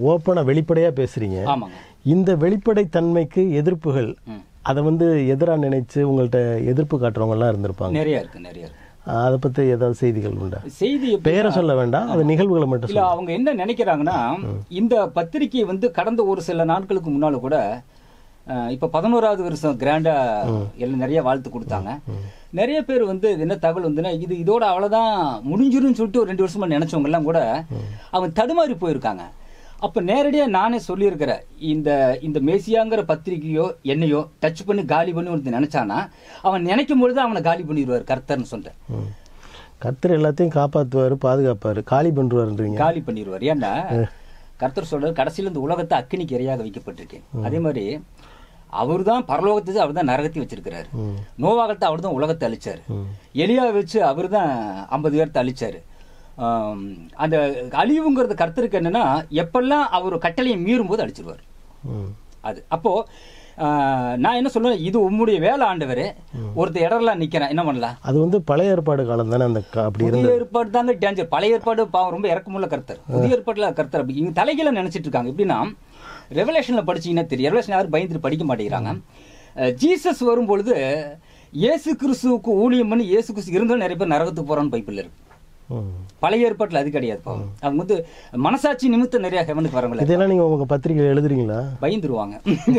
ஓப்பனா வெளிப்படையா பேசுறீங்க ஆமாங்க இந்த வெளிப்படைத்தன்மைக்கு எதிர்ப்புகள் ம். அதை வந்து எதிரா நினைச்சு உங்கள்ட்ட எதிர்ப்பு காட்டுறவங்க எல்லாம் இருந்திருப்பாங்க நிறைய இருக்கு நிறைய இருக்கு அதை பத்தி ஏதாவது செய்திகள் உண்டா செய்தி எப்படி- பெயரை சொல்ல வேண்டாம் அது நிகழ்வுகளை மட்டும் இல்ல அவங்க என்ன நினைக்கிறாங்கன்னா இந்த பத்திரிகை வந்து கடந்த ஒரு சில நாட்களுக்கு முன்னால கூட அஹ், இப்ப பதினோராவது வருஷம் கிராண்டா எல்லாம் நிறைய வாழ்த்து கொடுத்தாங்க நிறைய பேர் வந்து இது என்ன தகவல் வந்துன்னா இது இதோட அவ்வளவுதான் முடிஞ்சிரும்னு சொல்லிட்டு ஒரு ரெண்டு வருஷமா நினைச்சவங்க எல்லாம் கூட அவங்க தடுமாறி போயிருக்காங்க அப்ப நேரடியா நானே சொல்லியிருக்கிறேன் இந்த இந்த மேசியாங்கிற பத்திரிகையோ என்னையோ டச் பண்ணி காலி பண்ணி ஒருத்தன் நினைச்சானா அவன் நினைக்கும் பொழுது அவனை காலி பண்ணிடுவார் கர்த்தர்னு சொல்லிட்டேன் ம். கர்த்தர் எல்லாத்தையும் காப்பாத்துவாரு பாதுகாப்பாரு காலி பண்றாருன்றீங்க காலி பண்ணிடுவார் ஏன்னா கர்த்தர் சொல்றாரு கடைசியில இந்த உலகத்தை அக்கினிக்கு இரையாக வைக்கப்பட்டிருக்கேன் அதே மாதிரி அவர் தான் பரலோகத்தை அவர் தான் நரகத்தை வச்சிருக்கிறாரு நோவாகத்தை அவர் தான் உலகத்தை அழிச்சாரு எலியா வச்சு அவர் தான் ஐம்பது பேர்த்த அழிச்சாரு ஆம், அந்த அழிவுங்கிறது கர்த்தருக்கு என்னன்னா எப்பெல்லாம் அவர் கட்டளையை மீறும் போது அழிச்சிருவார் ம். அது அப்போ ஆஹ், நான் என்ன சொல்லுவேன் இது உம்முடைய வேலை ஆண்டவர் ஒருத்தர் இடம்லாம் நிக்கிறேன் என்ன பண்ணலாம் அது வந்து பழைய ஏற்பாடு காலம் தானே அந்த க- அப்படி இருந்த புதிய ஏற்பாடு தாங்க டேஞ்சர் பழைய ஏற்பாடு பாவம் ரொம்ப இறக்கமுள்ள கர்த்தர் புதிய ஏற்பாடுல கர்த்தர் அப்படி இவங்க தலைகீழ நினைச்சிட்டு இருக்காங்க எப்படின்னா ரெவலேஷன்ல படிச்சீங்கன்னா தெரியும் ரெவலேஷன் யாரும் பயந்துட்டு படிக்க மாட்டேங்கிறாங்க அஹ், ஜீசஸ் வரும்பொழுது இயேசு கிறிஸ்துவுக்கு ஊழியம் பண்ணி இயேசு கிறிஸ்து இருந்தாலும் நிறைய பேர் நரகத்துக்கு போறான்னு பைப்பில் இருக்கு ம். பழைய ஏற்பாட்டுல அது கிடையாது பாவம் அவங்க வந்து மனசாட்சி நிமித்தம் நிறைய ஹெவனுக்கு வரவங்கள இதெல்லாம் நீங்க உங்க பத்திரிகையில் எழுதுறீங்களா பயந்துருவாங்க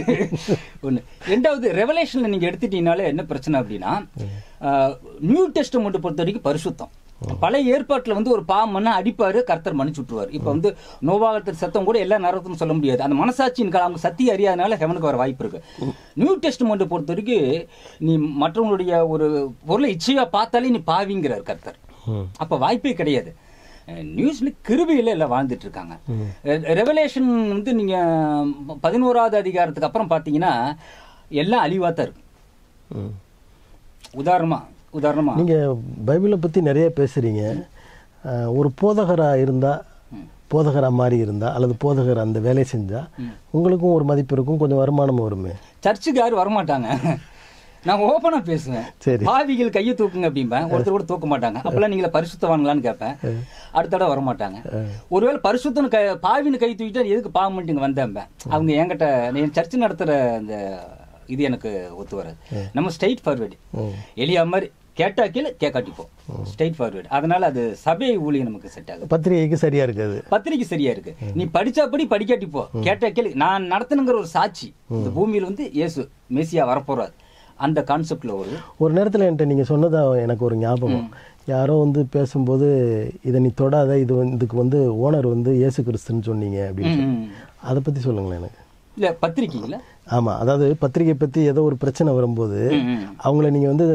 ஒண்ணு ரெண்டாவது ரெவலேஷன்ல நீங்க எடுத்துட்டீங்கனாலே என்ன பிரச்சனை அப்படின்னா ஆஹ், நியூ டெஸ்டமெண்ட் பொறுத்த வரைக்கும் பரிசுத்தம் பழைய ஏற்பாட்டுல வந்து ஒரு பாவம் பண்ணா அடிப்பாரு கர்த்தர் மன்னிச்சு விட்டுருவார் இப்ப வந்து நோவாகத்தர் சத்தம் கூட எல்லா நேரத்தும் சொல்ல முடியாது அந்த மனசாட்சியின் காலம் அவங்க சத்திய அறியாதனால ஹெவனுக்கு வர வாய்ப்பு இருக்கு நியூ டெஸ்டமெண்ட் பொறுத்த வரைக்கும் நீ மற்றவங்களுடைய ஒரு பொருளை இச்சையா பார்த்தாலே நீ பாவிங்கிறார் கர்த்தர் ம். அப்ப வாய்ப்பே கிடையாது அஹ் நியூஸ்ல கிருபையில எல்லாம் வாழ்ந்துட்டு இருக்காங்க ரெவலேஷன் வந்து நீங்க பதினோராவது அதிகாரத்துக்கு அப்புறம் பாத்தீங்கன்னா எல்லாம் அழிவா தான் இருக்கு ம். உதாரணமா உதாரணமா நீங்க பைபிளை பத்தி நிறைய பேசுறீங்க அஹ், ஒரு போதகரா இருந்தா போதகரா மாதிரி இருந்தா அல்லது போதகர் அந்த வேலையை செஞ்சா உங்களுக்கும் ஒரு மதிப்பு இருக்கும் கொஞ்சம் வருமானம் வருமே சர்ச்சுக்கு யாரும் வரமாட்டாங்க நான் ஓப்பனா பேசுவேன் சரி. பாவிகள் கையை தூக்குங்க அப்படிம்பேன் ஒருத்தர் கூட தூக்க மாட்டாங்க அப்பெல்லாம் நீங்கள பரிசுத்தவான்களான்னு கேட்பேன் அடுத்த தடவை வர மாட்டாங்க ஒருவேளை பரிசுத்தன் கை பாவின்னு கை தூக்கிட்டா எதுக்கு பாவம் பண்ணிட்டு இங்க வந்தேன்பேன் அவங்க என்கிட்ட என் சர்ச்சு நடத்துற அந்த இது எனக்கு ஒத்து வராது நம்ம ஸ்ட்ரைட் ஃபார்வேர்டு ம். எளியா மாதிரி கேட்டா கீழே கேட்காட்டிப்போம் ஸ்ட்ரைட் ஃபார்வேர்டு அதனால அது சபை ஊழியம் நமக்கு செட் ஆகுது பத்திரிகைக்கு சரியா இருக்காது பத்திரிக்கை சரியா இருக்கு நீ படிச்சா படி படிக்காட்டி போ கேட்டா கேளு நான் நடத்தணுங்கிற ஒரு சாட்சி இந்த பூமியில வந்து இயேசு மெசியா வரப்போறாரு அந்த கான்செப்ட்ல ஒரு ஒரு நேரத்துல என்கிட்ட நீங்க சொன்னதா எனக்கு ஒரு ஞாபகம் யாரோ வந்து பேசும்போது இதை நீ தொடாத இது வந்து இதுக்கு வந்து ஓனர் வந்து இயேசு கிறிஸ்துன்னு சொன்னீங்க அப்படின்னு சொல்லி. ம். அதை பத்தி சொல்லுங்களேன் எனக்கு இல்ல பத்திரிக்கைங்கள ஆமா அதாவது பத்திரிகை பத்தி ஏதோ ஒரு பிரச்சனை வரும்போது ம், ம். அவங்கள நீங்க வந்து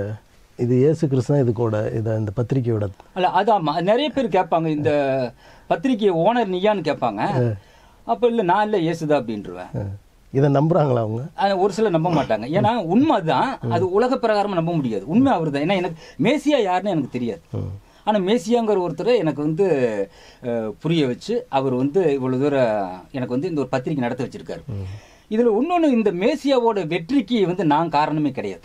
இது இயேசு கிறிஸ்து தான் இதுக்கோட இதை இந்த பத்திரிகையோட அல்ல அது ஆமா நிறைய பேர் கேட்பாங்க இந்த பத்திரிக்கை ஓனர் நீயான்னு கேட்பாங்க அப்ப இல்ல நான் இல்ல இயேசுதா அப்படின்றவேன் அஹ், இதை நம்புறாங்களா அவங்க ஆனா, ஒரு சிலர் நம்ப மாட்டாங்க ஏன்னா உண்மை அதுதான் அது உலக பிரகாரமா நம்ப முடியாது உண்மை அவர்தான் ஏன்னா எனக்கு மேசியா யாருன்னு எனக்கு தெரியாது ஆனா மேசியாங்கிற ஒருத்தர் எனக்கு வந்து அஹ், புரிய வச்சு அவர் வந்து இவ்வளவு தூரம் எனக்கு வந்து இந்த ஒரு பத்திரிக்கை நடத்த வச்சிருக்காரு இதுல இன்னொன்னு இந்த மேசியாவோட வெற்றிக்கு வந்து நான் காரணமே கிடையாது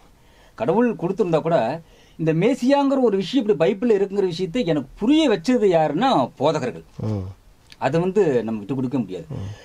கடவுள் கொடுத்திருந்தா கூட இந்த மேசியாங்கிற ஒரு விஷயம் இப்படி பைபிள்ல இருக்குங்கிற விஷயத்தை எனக்கு புரிய வச்சது யாருன்னா போதகர்கள் ம். அதை வந்து நம்ம விட்டு கொடுக்க முடியாது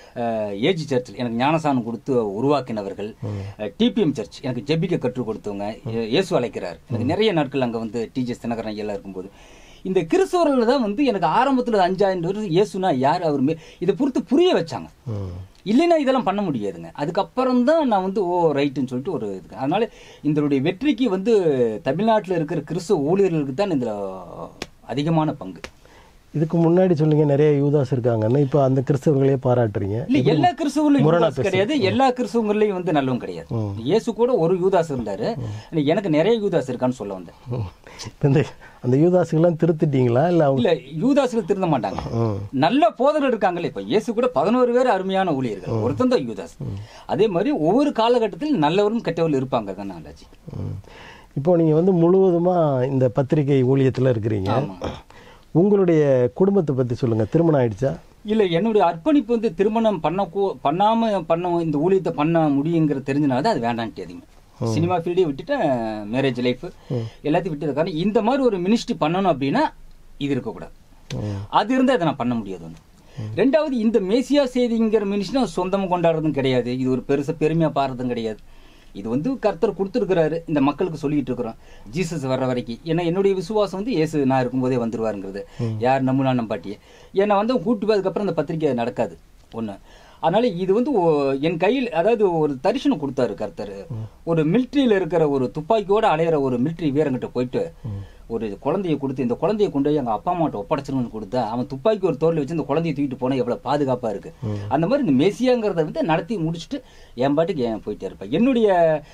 ஏஜி சர்ச் எனக்கு ஞானசானம் கொடுத்து உருவாக்கினவர்கள் டிபிஎம் சர்ச் எனக்கு ஜெபிக்க கற்றுக் கொடுத்தவங்க இயே- இயேசு அழைக்கிறார் எனக்கு நிறைய நாட்கள் அங்கே வந்து டிஜிஎஸ் தினகரன் எல்லாம் இருக்கும்போது இந்த கிறிஸ்தவர்கள் தான் வந்து எனக்கு ஆரம்பத்தில் அஞ்சாயிரம் வருஷம் இயேசுனா யார் அவர் மே- இதை பொறுத்து புரிய வச்சாங்க ம். இல்லைன்னா இதெல்லாம் பண்ண முடியாதுங்க அதுக்கப்புறம் தான் நான் வந்து ஓ ரைட்டுன்னு சொல்லிட்டு ஒரு இது அதனால இதனுடைய வெற்றிக்கு வந்து தமிழ்நாட்டில் இருக்கிற கிறிஸ்தவ ஊழியர்களுக்கு தான் இதில் அதிகமான பங்கு இதுக்கு முன்னாடி சொன்னீங்க நிறைய யூதாஸ் இருக்காங்கன்னு இப்போ அந்த கிறிஸ்தவர்களே பாராட்டுறீங்க இல்ல எல்லா கிறிஸ்துவங்களும் முரணா யூதாஸ் கிடையாது எல்லா கிறிஸ்துவங்களையும் வந்து நல்லவங்க கிடையாது ம். இயேசு கூட ஒரு யூதாஸ் இருந்தாரு ஆனா எனக்கு நிறைய யூதாஸ் இருக்கான்னு சொல்ல வந்தேன் ம். இப்ப இந்த அந்த யூதாஸுக்கெல்லாம் திருத்திட்டீங்களா இல்லை அவங்க இல்ல யூதாஸ்கள் திருந்த மாட்டாங்க ம். நல்ல போதகர் இருக்காங்களே இப்ப இயேசு கூட பதினோரு பேர் அருமையான ஊழியர்கள் ஒருத்தன் தான் யூதாஸ் அதே மாதிரி ஒவ்வொரு காலகட்டத்தில் நல்லவரும் கெட்டவரும் இருப்பாங்க தானே அல்லாச்சி ம். இப்போ நீங்கள் வந்து முழுவதுமாக இந்த பத்திரிகை ஊழியத்தில் இருக்கிறீங்க ஆமா. உங்களுடைய குடும்பத்தை பற்றி சொல்லுங்கள் திருமணம் ஆயிடுச்சா இல்ல என்னுடைய அர்ப்பணிப்பு வந்து திருமணம் பண்ண கூ- பண்ணாம பண்ண இந்த ஊழியத்தை பண்ண முடியுங்கிற தெரிஞ்சனால தான் அது வேண்டான்ட்டு அதிகமாக சினிமா ஃபீல்டே விட்டுட்டு மேரேஜ் லைஃப் எல்லாத்தையும் விட்டது காரணம் இந்த மாதிரி ஒரு மினிஸ்ட்ரி பண்ணணும் அப்படின்னா இது இருக்கக்கூடாது ம். அது இருந்தால் அதை நான் பண்ண முடியாது ஒன்று ரெண்டாவது இந்த மேசியா செய்திங்கிற மினிஷனும் சொந்தமா கொண்டாடுறதும் கிடையாது இது ஒரு பெருசா பெருமையா பாடுறதும் கிடையாது இது வந்து கர்த்தர் கொடுத்துருக்கிறாரு இந்த மக்களுக்கு சொல்லிட்டு இருக்கிறோம் ஜீசஸ் வர்ற வரைக்கும் ஏன்னா என்னுடைய விசுவாசம் வந்து இயேசு நான் இருக்கும்போதே வந்துருவாருங்கிறது யார் நம்புனா நம்பாட்டியே ஏன்னா வந்து கூட்டி போய் அதுக்கப்புறம் இந்த பத்திரிக்கை நடக்காது ஒண்ணு அதனால இது வந்து ஒ- என் கையில் அதாவது ஒரு தரிசனம் கொடுத்தாரு கர்த்தர் ஒரு மிலிட்ரியில இருக்கிற ஒரு துப்பாக்கியோட அலையிற ஒரு மிலிட்ரி வீரங்கிட்ட போயிட்டு ஒரு குழந்தைய கொடுத்து இந்த குழந்தைய கொண்டு போய் எங்க அப்பா அம்மாட்ட ஒப்படைச்சிருன்னு கொடுத்தா அவன் துப்பாக்கி ஒரு தோல்ல வச்சு இந்த குழந்தைய தூக்கிட்டு போனா எவ்வளவு பாதுகாப்பா இருக்கு அந்த மாதிரி இந்த மெசியாங்கிறத வந்து நடத்தி முடிச்சுட்டு என் பாட்டுக்கு ஏன் போயிட்டே இருப்பேன் என்னுடைய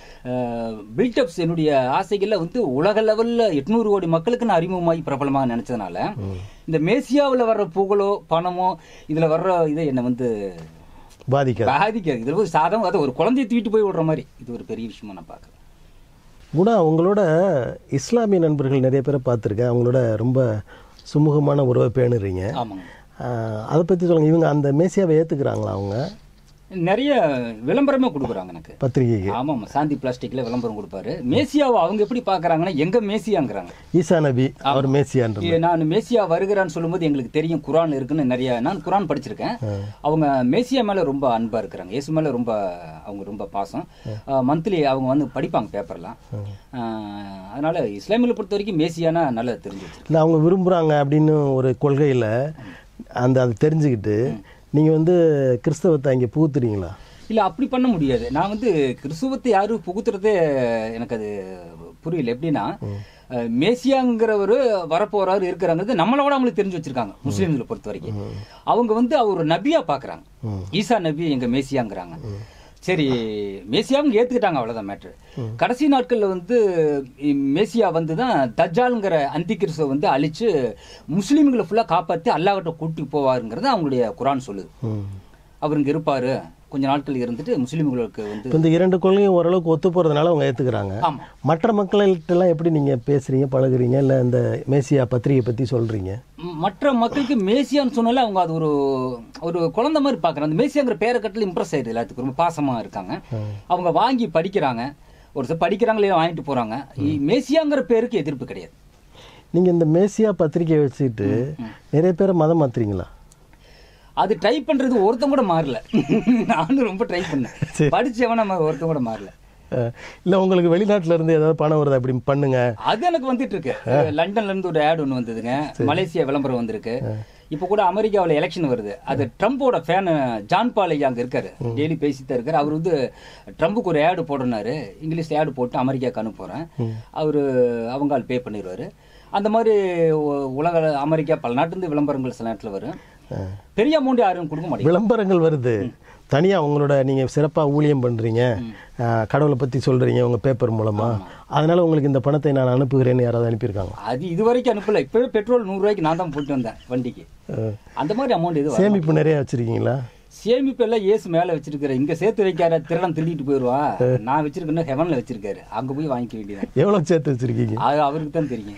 பில்டப்ஸ் என்னுடைய ஆசைகள்ல வந்து உலக லெவல்ல எட்நூறு கோடி மக்களுக்கு நான் அறிமுகமாகி பிரபலமாக நினைச்சதுனால இந்த மேசியாவுல வர்ற புகழோ பணமோ இதுல வர்ற இதை என்னை வந்து பாதிக்காது பாதிக்காது இதுல ஒரு சாதம் அதை ஒரு குழந்தைய தூக்கிட்டு போய் விடுற மாதிரி இது ஒரு பெரிய விஷயமா நான் பார்க்கறேன் குணா உங்களோட இஸ்லாமிய நண்பர்கள் நிறைய பேரை பார்த்துருக்கேன் அவங்களோட ரொம்ப சுமூகமான உறவை பேணுறீங்க ஆமாங்க ஆஹ் அதை பற்றி சொல்லுங்க இவங்க அந்த மேசியாவை ஏற்றுக்கிறாங்களா அவங்க நிறைய விளம்பரமே கொடுக்குறாங்க எனக்கு பத்திரிகைக்கு ஆமாம் சாந்தி பிளாஸ்டிக்ல விளம்பரம் கொடுப்பாரு மேசியாவை அவங்க எப்படி பார்க்கறாங்கன்னா எங்க மேசியாங்கிறாங்க ஈசா நபி அவர் மேசியான்ற இ- நான் மேசியா வருகிறான்னு சொல்லும்போது எங்களுக்கு தெரியும் குரான் இருக்குன்னு நிறைய நான் குரான் படிச்சிருக்கேன் அவங்க மேசியா மேல ரொம்ப அன்பா இருக்கிறாங்க இயேசு மேல ரொம்ப அவங்க ரொம்ப பாசம் மந்த்லி அவங்க வந்து படிப்பாங்க பேப்பர்லாம் அஹ், அதனால இஸ்லாமியர்களை பொறுத்த வரைக்கும் மேசியானா நல்லா தெரிஞ்சு வச்சிருக்கேன் இல்லை அவங்க விரும்புகிறாங்க அப்படின்னு ஒரு கொள்கையில் அந்த அதை தெரிஞ்சுக்கிட்டு நீங்கள் வந்து கிறிஸ்தவத்தை அங்கே புகுத்துறீங்களா இல்ல அப்படி பண்ண முடியாது நான் வந்து கிறிஸ்துவத்தை யாரும் புகுத்துறதே எனக்கு அது புரியல எப்படின்னா அஹ், மேசியாங்கிறவர் வரப்போறாரு இருக்கிறாங்கிறது நம்மளை விட அவங்களுக்கு தெரிஞ்சு வச்சிருக்காங்க முஸ்லீம்களை பொறுத்த வரைக்கும் அவங்க வந்து அவர் ஒரு நபியா பாக்குறாங்க ஈசா நபி எங்க மேசியாங்கிறாங்க சரி மேசியாவும் ஏத்துக்கிட்டாங்க அவ்வளவுதான் மேட்ரு கடைசி நாட்கள்ல வந்து இ- மேசியா வந்து தான் தஜ்ஜால்ங்கிற அந்தி கிறிஸ்துவ வந்து அழிச்சு முஸ்லீம்களை ஃபுல்லா காப்பாத்தி அல்லாஹ்கிட்ட கூட்டி போவாருங்கிறது அவங்களுடைய குரான் சொல்லுது ம் அவர் இங்க இருப்பாரு கொஞ்ச நாட்கள் இருந்துட்டு முஸ்லீம்களுக்கு வந்து இப்போ இந்த இரண்டு கொள்கையும் ஓரளவுக்கு ஒத்து போகிறதுனால அவங்க ஏற்றுக்கிறாங்க ஆமா மற்ற மக்கள்கிட்டலாம் எப்படி நீங்கள் பேசுகிறீங்க பழகுறீங்க இல்லை இந்த மேசியா பத்திரிகை பற்றி சொல்கிறீங்க ம், மற்ற மக்களுக்கு மேசியான்னு சொன்னாலே அவங்க அது ஒரு ஒரு குழந்தை மாதிரி பார்க்குறாங்க அந்த மேசியாங்கிற பேரை கட்டில இம்ப்ரெஸ் ஆயிடுது எல்லாத்துக்கும் ரொம்ப பாசமா இருக்காங்க அவங்க வாங்கி படிக்கிறாங்க ஒரு சில படிக்கிறாங்களே வாங்கிட்டு போறாங்க இ- மேசியாங்கிற பேருக்கு எதிர்ப்பு கிடையாது நீங்கள் இந்த மேசியா பத்திரிகையை வச்சுக்கிட்டு நிறைய பேரை மதம் மாத்துறீங்களா அது ட்ரை பண்றது ஒருத்தன் கூட மாறல நானும் ரொம்ப ட்ரை பண்ணேன் படிச்சவன நம்ம ஒருத்தன் கூட மாறல இல்லை உங்களுக்கு வெளிநாட்டுல இருந்து ஏதாவது பணம் வருது அப்படி பண்ணுங்க அது எனக்கு வந்துட்டு இருக்கு லண்டன்ல இருந்து ஒரு ஆட் ஒன்று வந்ததுங்க மலேசியா விளம்பரம் வந்திருக்கு இப்போ கூட அமெரிக்காவில் எலெக்ஷன் வருது அது ட்ரம்போட ஃபேன் ஜான் பால் ஐயா அங்க இருக்காரு டெய்லி பேசித்தான் இருக்காரு அவர் வந்து ட்ரம்புக்கு ஒரு ஆடு போடுனாரு இங்கிலீஷ்ல ஆடு போட்டு அமெரிக்காவுக்கு அனுப்புறேன் அவரு அவங்க ஆள் பே பண்ணிடுவாரு அந்த மாதிரி உ- உலக அமெரிக்கா பல நாட்டிலிருந்து விளம்பரங்கள் சில நேரத்தில் வரும் பெரிய அமௌண்ட் யாரும் கொடுக்க மாட்டேங்குது விளம்பரங்கள் வருது தனியா உங்களோட நீங்க சிறப்பா ஊழியம் பண்றீங்க ஆஹ், கடவுளை பத்தி சொல்றீங்க உங்க பேப்பர் மூலமா அதனால உங்களுக்கு இந்த பணத்தை நான் அனுப்புகிறேன்னு யாராவது அனுப்பியிருக்காங்க அது இது வரைக்கும் அனுப்பல இப்பவே பெட்ரோல் நூறு ரூபாய்க்கு நான் தான் போட்டு வந்தேன் வண்டிக்கு ஆஹ், அந்த மாதிரி அமௌண்ட் இது வர சேமிப்பு நிறைய வச்சிருக்கீங்களா சேமிப்பு எல்லாம் ஏசு மேல வச்சிருக்காரு இங்க சேர்த்து வைக்கார திருடன் திருடிட்டு போயிருவான் நான் வச்சிருக்கேன்னா ஹெவன்ல வச்சிருக்காரு அங்க போய் வாங்கிக்க வேண்டியது எவ்வளவு சேர்த்து வச்சிருக்கீங்க அது அவருக்கு தான் தெரியும்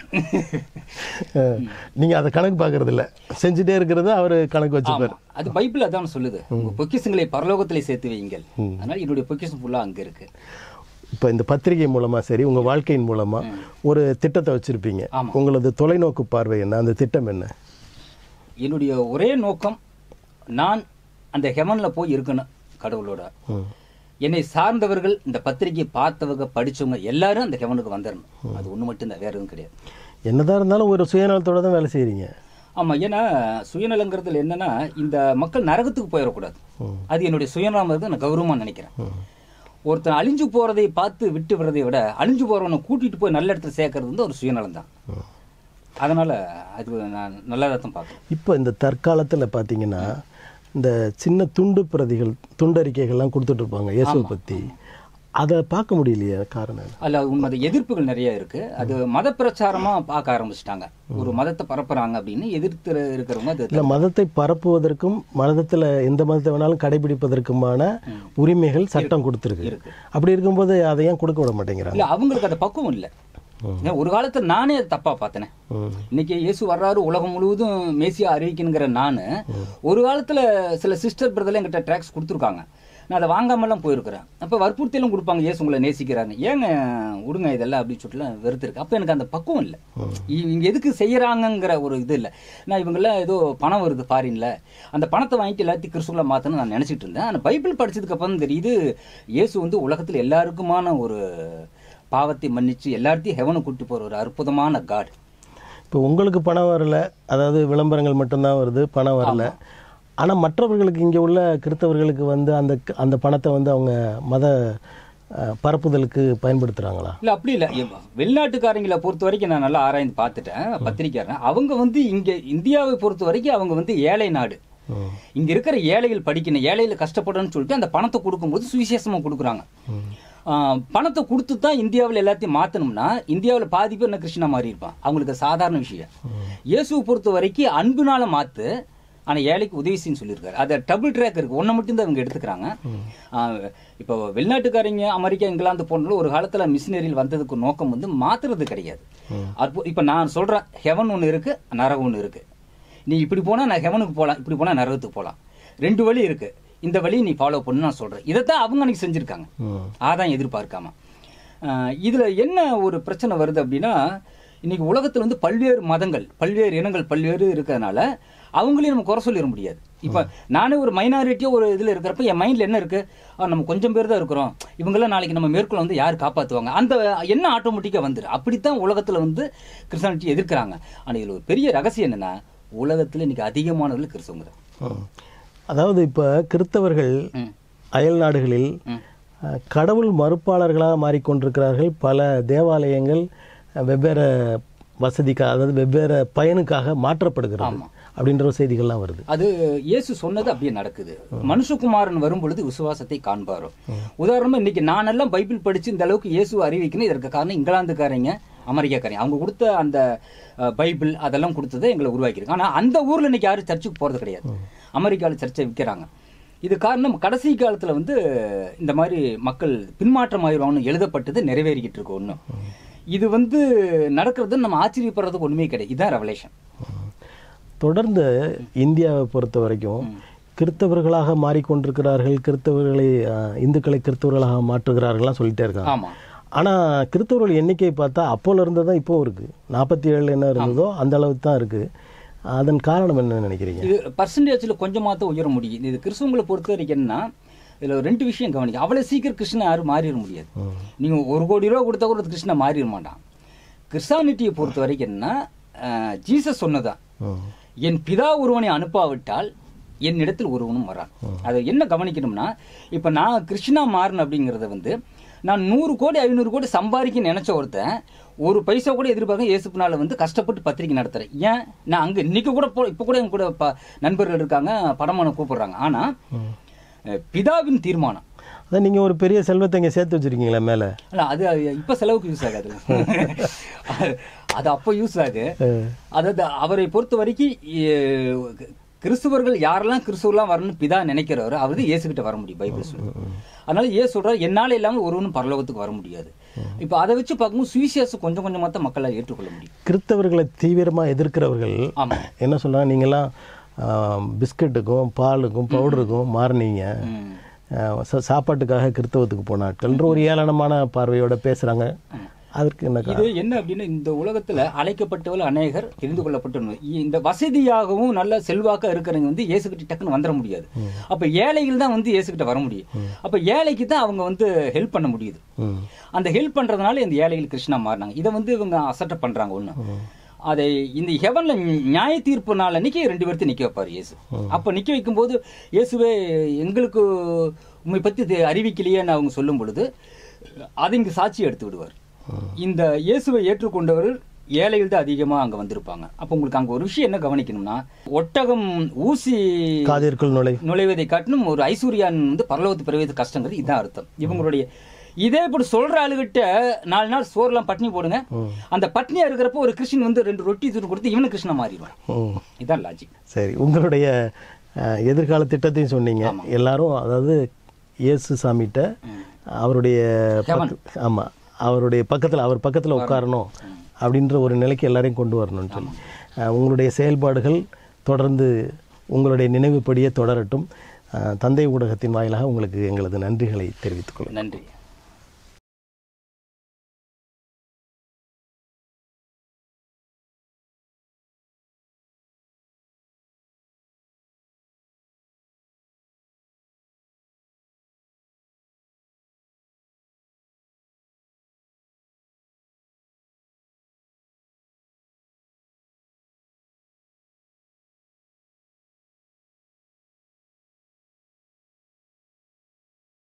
ஆஹ், நீங்க அதை கணக்கு பாக்குறது இல்ல செஞ்சுட்டே இருக்கிறத அவரு கணக்கு வச்சுப்பாரு ஆமா. அது பைபிள் அதான் சொல்லுது உங்க பொக்கிஷங்களை பரலோகத்திலே சேர்த்து வையுங்கள் அதனால என்னுடைய பொக்கிஷம் ஃபுல்லா அங்க இருக்கு இப்போ இந்த பத்திரிகை மூலமா சரி உங்க வாழ்க்கையின் மூலமா ஒரு திட்டத்தை வச்சிருப்பீங்க ஆமா. உங்களது தொலைநோக்கு பார்வை என்ன அந்த திட்டம் என்ன என்னுடைய ஒரே நோக்கம் நான் அந்த ஹெவன்ல போய் இருக்கணும் கடவுளோட ம். என்னை சார்ந்தவர்கள் இந்த பத்திரிகையை பார்த்தவங்க படிச்சவங்க எல்லாரும் அந்த ஹெவனுக்கு வந்துடணும் அது ஒண்ணு மட்டும்தான் வேற எதுவும் கிடையாது என்னதான் இருந்தாலும் ஒரு சுயநலத்தோட தான் வேலை செய்றீங்க ஆமா ஏன்னா சுயநலங்கிறதுல என்னன்னா இந்த மக்கள் நரகத்துக்கு போயிடக்கூடாது அது என்னுடைய சுயநலம் நான் கௌரவமா நினைக்கிறேன் ஒருத்தன் அழிஞ்சு போறதை பார்த்து விட்டு விடுறதை விட அழிஞ்சு போறவனை கூட்டிட்டு போய் நல்ல இடத்துல சேர்க்கறது வந்து ஒரு சுயநலம் தான் அதனால அது நான் நல்லதாக தான் பார்க்குறேன் இப்போ இந்த தற்காலத்துல பாத்தீங்கன்னா இந்த சின்ன துண்டு பிரதிகள் துண்டறிக்கைகள்லாம் கொடுத்துட்டு இருப்பாங்க இயேசுவை பத்தி அதை பார்க்க முடியலையே காரணம் என்ன? அல்ல உண்மை அது எதிர்ப்புகள் நிறைய இருக்கு அது மத பிரச்சாரமா பார்க்க ஆரம்பிச்சிட்டாங்க ஒரு மதத்தை பரப்புறாங்க அப்படின்னு எதிர்த்து இருக்கிறவங்க அது இல்ல மதத்தை பரப்புவதற்கும் மதத்துல எந்த மதத்தை வேணாலும் கடைபிடிப்பதற்குமான உரிமைகள் சட்டம் கொடுத்துருக்கு இருக்கு. அப்படி இருக்கும்போது அதை ஏன் கொடுக்க விட மாட்டேங்கிறாங்க இல்ல அவங்களுக்கு அந்த பக்குவம் இல்ல ஏன் ஒரு காலத்துல நானே அதை தப்பா பார்த்தேனே ம். இன்னைக்கு இயேசு வர்றாரு உலகம் முழுவதும் மேசியா அறிவிக்கணுங்கிற நானு ஒரு காலத்துல சில சிஸ்டர் பிரதர்ல எங்கிட்ட ட்ராக்ஸ் கொடுத்துருக்காங்க நான் அதை வாங்காமலாம் போயிருக்கிறேன் அப்போ வற்புறுத்தியெல்லாம் கொடுப்பாங்க ஏசு உங்களை நேசிக்கிறாங்க ஏங்க விடுங்க இதெல்லாம் அப்படின்னு சொல்லிட்டுலாம் வெறுத்திருக்கு அப்போ எனக்கு அந்த பக்குவம் இல்லை இவங்க எதுக்கு செய்யறாங்கங்கிற ஒரு இது இல்லை நான் இவங்கெல்லாம் ஏதோ பணம் வருது ஃபாரின்ல அந்த பணத்தை வாங்கிட்டு எல்லாத்தையும் கிறிஸ்துவ மாற்றணும்னு நான் நினச்சிட்டு இருந்தேன் ஆனால் பைபிள் படிச்சதுக்கு அப்புறம் தெரியுது இயேசு வந்து உலகத்தில் எல்லாருக்குமான ஒரு பாவத்தை மன்னிச்சு எல்லாத்தையும் ஹெவனை கூட்டு போகிற ஒரு அற்புதமான காட் இப்போ உங்களுக்கு பணம் வரல அதாவது விளம்பரங்கள் மட்டும்தான் வருது பணம் வரல ஆனால் மற்றவர்களுக்கு இங்கே உள்ள கிறிஸ்தவர்களுக்கு வந்து அந்த அந்த பணத்தை வந்து அவங்க மத அஹ், பரப்புதலுக்கு பயன்படுத்துகிறாங்களா இல்ல அப்படி இல்ல இப்ப வெளிநாட்டுக்காரங்களை பொறுத்த வரைக்கும் நான் நல்லா ஆராய்ந்து பார்த்துட்டேன் பத்திரிக்கையாரன் அவங்க வந்து இங்க இந்தியாவை பொறுத்த வரைக்கும் அவங்க வந்து ஏழை நாடு ம். இங்க இருக்கிற ஏழைகள் படிக்கணும் ஏழைகள் கஷ்டப்படணும்னு சொல்லிட்டு அந்த பணத்தை கொடுக்கும்போது சுவிசேஷமா கொடுக்குறாங்க ஆஹ், பணத்தை கொடுத்து தான் இந்தியாவில் எல்லாத்தையும் மாத்தணும்னா இந்தியாவில் பாதி பேர் என்ன கிருஷ்ணா மாறி இருப்பான் அவங்களுக்கு அது சாதாரண விஷயம் இயேசுவை பொறுத்த வரைக்கும் அன்புனால மாத்து ஆனா ஏழைக்கு உதவி செய்யு சொல்லியிருக்காரு அது டபுள் ட்ராக் இருக்கு ஒன்றை மட்டும் தான் அவங்க எடுத்துக்கிறாங்க ஆஹ், இப்போ வெளிநாட்டுக்காரங்க அமெரிக்கா இங்கிலாந்து போன்ற ஒரு காலத்துல மிஷினரியில் வந்ததுக்கு நோக்கம் வந்து மாத்துறது கிடையாது அற்பு இப்போ நான் சொல்றேன் ஹெவன் ஒன்று இருக்கு நரகம் ஒன்று இருக்கு நீ இப்படி போனா நான் ஹெவனுக்கு போகலாம் இப்படி போனா நரகத்துக்கு போகலாம் ரெண்டு வழி இருக்கு இந்த வழியை நீ ஃபாலோ பண்ணு நான் சொல்றேன் இதைத்தான் அவங்க அன்னைக்கு செஞ்சிருக்காங்க ம். ஆதாயம் எதிர்பார்க்காம ஆஹ் இதுல என்ன ஒரு பிரச்சனை வருது அப்படின்னா இன்னைக்கு உலகத்துல வந்து பல்வேறு மதங்கள் பல்வேறு இனங்கள் பல்வேறு இருக்கிறதுனால அவங்களையும் நம்ம குறை சொல்லிட முடியாது இப்ப நானே ஒரு மைனாரிட்டியா ஒரு இதுல இருக்கிறப்ப என் மைண்ட்ல என்ன இருக்கு ஆ, நம்ம கொஞ்சம் பேர் தான் இருக்கிறோம் இவங்கெல்லாம் நாளைக்கு நம்ம மேற்கொள்ள வந்து யார் காப்பாத்துவாங்க அந்த என்ன ஆட்டோமேட்டிக்கா வந்துரு அப்படித்தான் உலகத்துல வந்து கிறிஸ்டானிட்டி எதிர்க்கிறாங்க ஆனா இதுல ஒரு பெரிய ரகசியம் என்னன்னா உலகத்துல இன்னைக்கு அதிகமானவர்கள் கிறிஸ்தவங்க தான். ம். அதாவது இப்போ கிறிஸ்தவர்கள் ம். அயல் நாடுகளில் ம். அஹ், கடவுள் மறுப்பாளர்களாக மாறிக்கொண்டிருக்கிறார்கள் பல தேவாலயங்கள் அஹ், வெவ்வேறு வசதிக்காக அதாவது வெவ்வேறு பயனுக்காக மாற்றப்படுகிறது அப்படின்ற ஒரு செய்திகள்லாம் வருது அது இயேசு சொன்னது அப்படியே நடக்குது மனுஷகுமாரன் வரும் பொழுது விசுவாசத்தை காண்பாரோ உதாரணமா இன்னைக்கு நான் எல்லாம் பைபிள் படிச்சு இந்த அளவுக்கு இயேசு அறிவிக்கணும் இதற்கு காரணம் இங்கிலாந்துக்காரங்க அமெரிக்காக்காரங்க அவங்க கொடுத்த அந்த அஹ், பைபிள் அதெல்லாம் கொடுத்ததை எங்களை உருவாக்கியிருக்கு ஆனா அந்த ஊர்ல இன்னைக்கு யாரும் சர்ச்சுக்கு போறது கிடையாது அமெரிக்காவில் சர்ச்சை விற்கிறாங்க இது காரணம் கடைசி காலத்துல வந்து இந்த மாதிரி மக்கள் பின்மாற்றம் ஆயிடுவாங்கன்னு எழுதப்பட்டது நிறைவேறிக்கிட்டு இருக்கு ஒண்ணு இது வந்து நடக்கிறது நம்ம ஆச்சரியப்படுறதுக்கு ஒண்ணுமே கிடையாது இதுதான் ரெவலேஷன் தொடர்ந்து இந்தியாவை பொறுத்த வரைக்கும் கிறிஸ்தவர்களாக மாறிக்கொண்டிருக்கிறார்கள் கிறிஸ்தவர்களை அஹ், இந்துக்களை கிறிஸ்தவர்களாக மாற்றுகிறார்கள்லாம் சொல்லிட்டே இருக்காங்க ஆமா ஆனால் கிறிஸ்தவர்கள் எண்ணிக்கை பார்த்தா அப்போல இருந்து தான் இப்போ இருக்கு நாற்பத்தி ஏழில் என்ன இருந்ததோ அந்த அளவுக்கு தான் இருக்கு அதன் காரணம் என்ன நினைக்கிறீங்க இது பர்சன்டேஜில் கொஞ்சமாக தான் உயர முடியும் இது கிறிஸ்துவங்களை பொறுத்த வரைக்கும் என்னன்னா இதுல ஒரு ரெண்டு விஷயம் கவனிக்க அவ்வளவு சீக்கிரம் கிருஷ்ணன் யாரும் மாறிட முடியாது நீங்க ஒரு கோடி ரூபா கொடுத்தா கூட கிருஷ்ணன் மாறிட மாட்டான் கிறிஸ்டானிட்டியை பொறுத்த வரைக்கும் என்ன ஜீசஸ் சொன்னதான் ம். என் பிதா ஒருவனை அனுப்பாவிட்டால் என்னிடத்தில் ஒருவனும் வரான் அதை என்ன கவனிக்கணும்னா இப்ப நான் கிருஷ்ணா மாறன் அப்படிங்கறத வந்து நான் நூறு கோடி ஐநூறு கோடி சம்பாதிக்க நினைச்ச ஒருத்தன் ஒரு பைசா கூட எதிர்பார்க்க இயேசுப்பினால வந்து கஷ்டப்பட்டு பத்திரிக்கை நடத்துறேன் ஏன் நான் அங்க இன்னைக்கு கூட போ இப்ப கூட என் கூட ப- நண்பர்கள் இருக்காங்க படமான கூப்பிடுறாங்க ஆனா அஹ், பிதாவின் தீர்மானம் அதான் நீங்கள் ஒரு பெரிய செல்வத்தை இங்கே சேர்த்து வச்சிருக்கீங்களா மேலே அல்ல அது இப்ப செலவுக்கு யூஸ் ஆகாது அது- அது அப்ப யூஸ் ஆகுது அதாவது அவரை பொறுத்த வரைக்கும் எ, கிறிஸ்துவர்கள் யாரெல்லாம் கிறிஸ்துவெல்லாம் வரணும்னு பிதா நினைக்கிறவரோ அவர் தான் இயேசுகிட்ட வர முடியும் பைபிள் சொல்லு அதனால ஏசு சொல்றாரு என்னால இல்லாமல் ஒருவனும் பரலோகத்துக்கு வர முடியாது இப்ப அதை வச்சு பார்க்கும்போது சுவிசேஷம் கொஞ்சம் கொஞ்சமா தான் மக்களால் ஏற்றுக்கொள்ள முடியும் கிறிஸ்தவர்களை தீவிரமாக எதிர்க்கிறவர்கள் ஆமா என்ன சொல்றாங்க நீங்களாம் ஆஹ், பிஸ்கட்டுக்கும் பாலுக்கும் பவுடருக்கும் மாறினீங்க ம். ஆஹ், சா- சாப்பாட்டுக்காக கிறிஸ்தவத்துக்கு போன ஆட்கள்ன்ற ஒரு ஏளனமான பார்வையோட பேசுறாங்க அதற்கு என்ன இது காரணம்? என்ன அப்படின்னா இந்த உலகத்துல அழைக்கப்பட்டவர்கள் அநேகர் தெரிந்து கொள்ளப்பட்ட இந்த வசதியாகவும் நல்ல செல்வாக்கா இருக்கிறவங்க வந்து இயேசுகிட்ட டக்குன்னு வந்துட முடியாது அப்ப ஏழைகள் தான் வந்து இயேசுகிட்ட வர முடியும் அப்ப ஏழைக்கு தான் அவங்க வந்து ஹெல்ப் பண்ண முடியுது ம். அந்த ஹெல்ப் பண்றதுனால இந்த ஏழைகள் கிருஷ்ணா மாறினாங்க இதை வந்து இவங்க அசட்ட பண்றாங்க ஒண்ணு அதை இந்த ஹெவன்ல நியாய தீர்ப்பு நாள் அன்னைக்கு ரெண்டு பேர்த்தையும் நிக்க வைப்பாரு இயேசு அப்ப நிக்க வைக்கும்போது இயேசுவே எங்களுக்கு உண்மை பத்தி தெ- அறிவிக்கலையேன்னு அவங்க சொல்லும் பொழுது அதை இங்கு சாட்சி எடுத்து விடுவார் இந்த இயேசுவை ஏற்றுக்கொண்டவர்கள் ஏழைகள் தான் அதிகமா அங்க வந்திருப்பாங்க அப்ப உங்களுக்கு அங்க ஒரு விஷயம் என்ன கவனிக்கணும்னா ஒட்டகம் ஊசி காதிற்குள் நுழை நுழைவதை காட்டிலும் ஒரு ஐஸ்வர்யான் வந்து பரலோகத்து பிறவது கஷ்டங்கிறது இதுதான் அர்த்தம் இவங்களுடைய இதே இப்படி சொல்ற ஆளுகிட்ட நாலு நாள் சோறுலாம் பட்னி போடுங்க அந்த பட்னியா இருக்கிறப்ப ஒரு கிருஷ்ணன் வந்து ரெண்டு ரொட்டி தூட்டு கொடுத்து இவனு கிருஷ்ணன் மாறிடுவான் ம். இதுதான் லாஜிக் சரி உங்களுடைய அஹ், எதிர்கால திட்டத்தையும் சொன்னீங்க எல்லாரும் அதாவது இயேசு சாமிகிட்ட அவருடைய பக்க- ஆமா அவருடைய பக்கத்துல அவர் பக்கத்துல உட்காரணும் அப்படின்ற ஒரு நிலைக்கு எல்லாரையும் கொண்டு வரணும்னு சொல்லி அஹ், உங்களுடைய செயல்பாடுகள் தொடர்ந்து உங்களுடைய நினைவுப்படியே தொடரட்டும் அஹ், தந்தை ஊடகத்தின் வாயிலாக உங்களுக்கு எங்களது நன்றிகளை தெரிவித்துக் கொள்கிறோம் நன்றி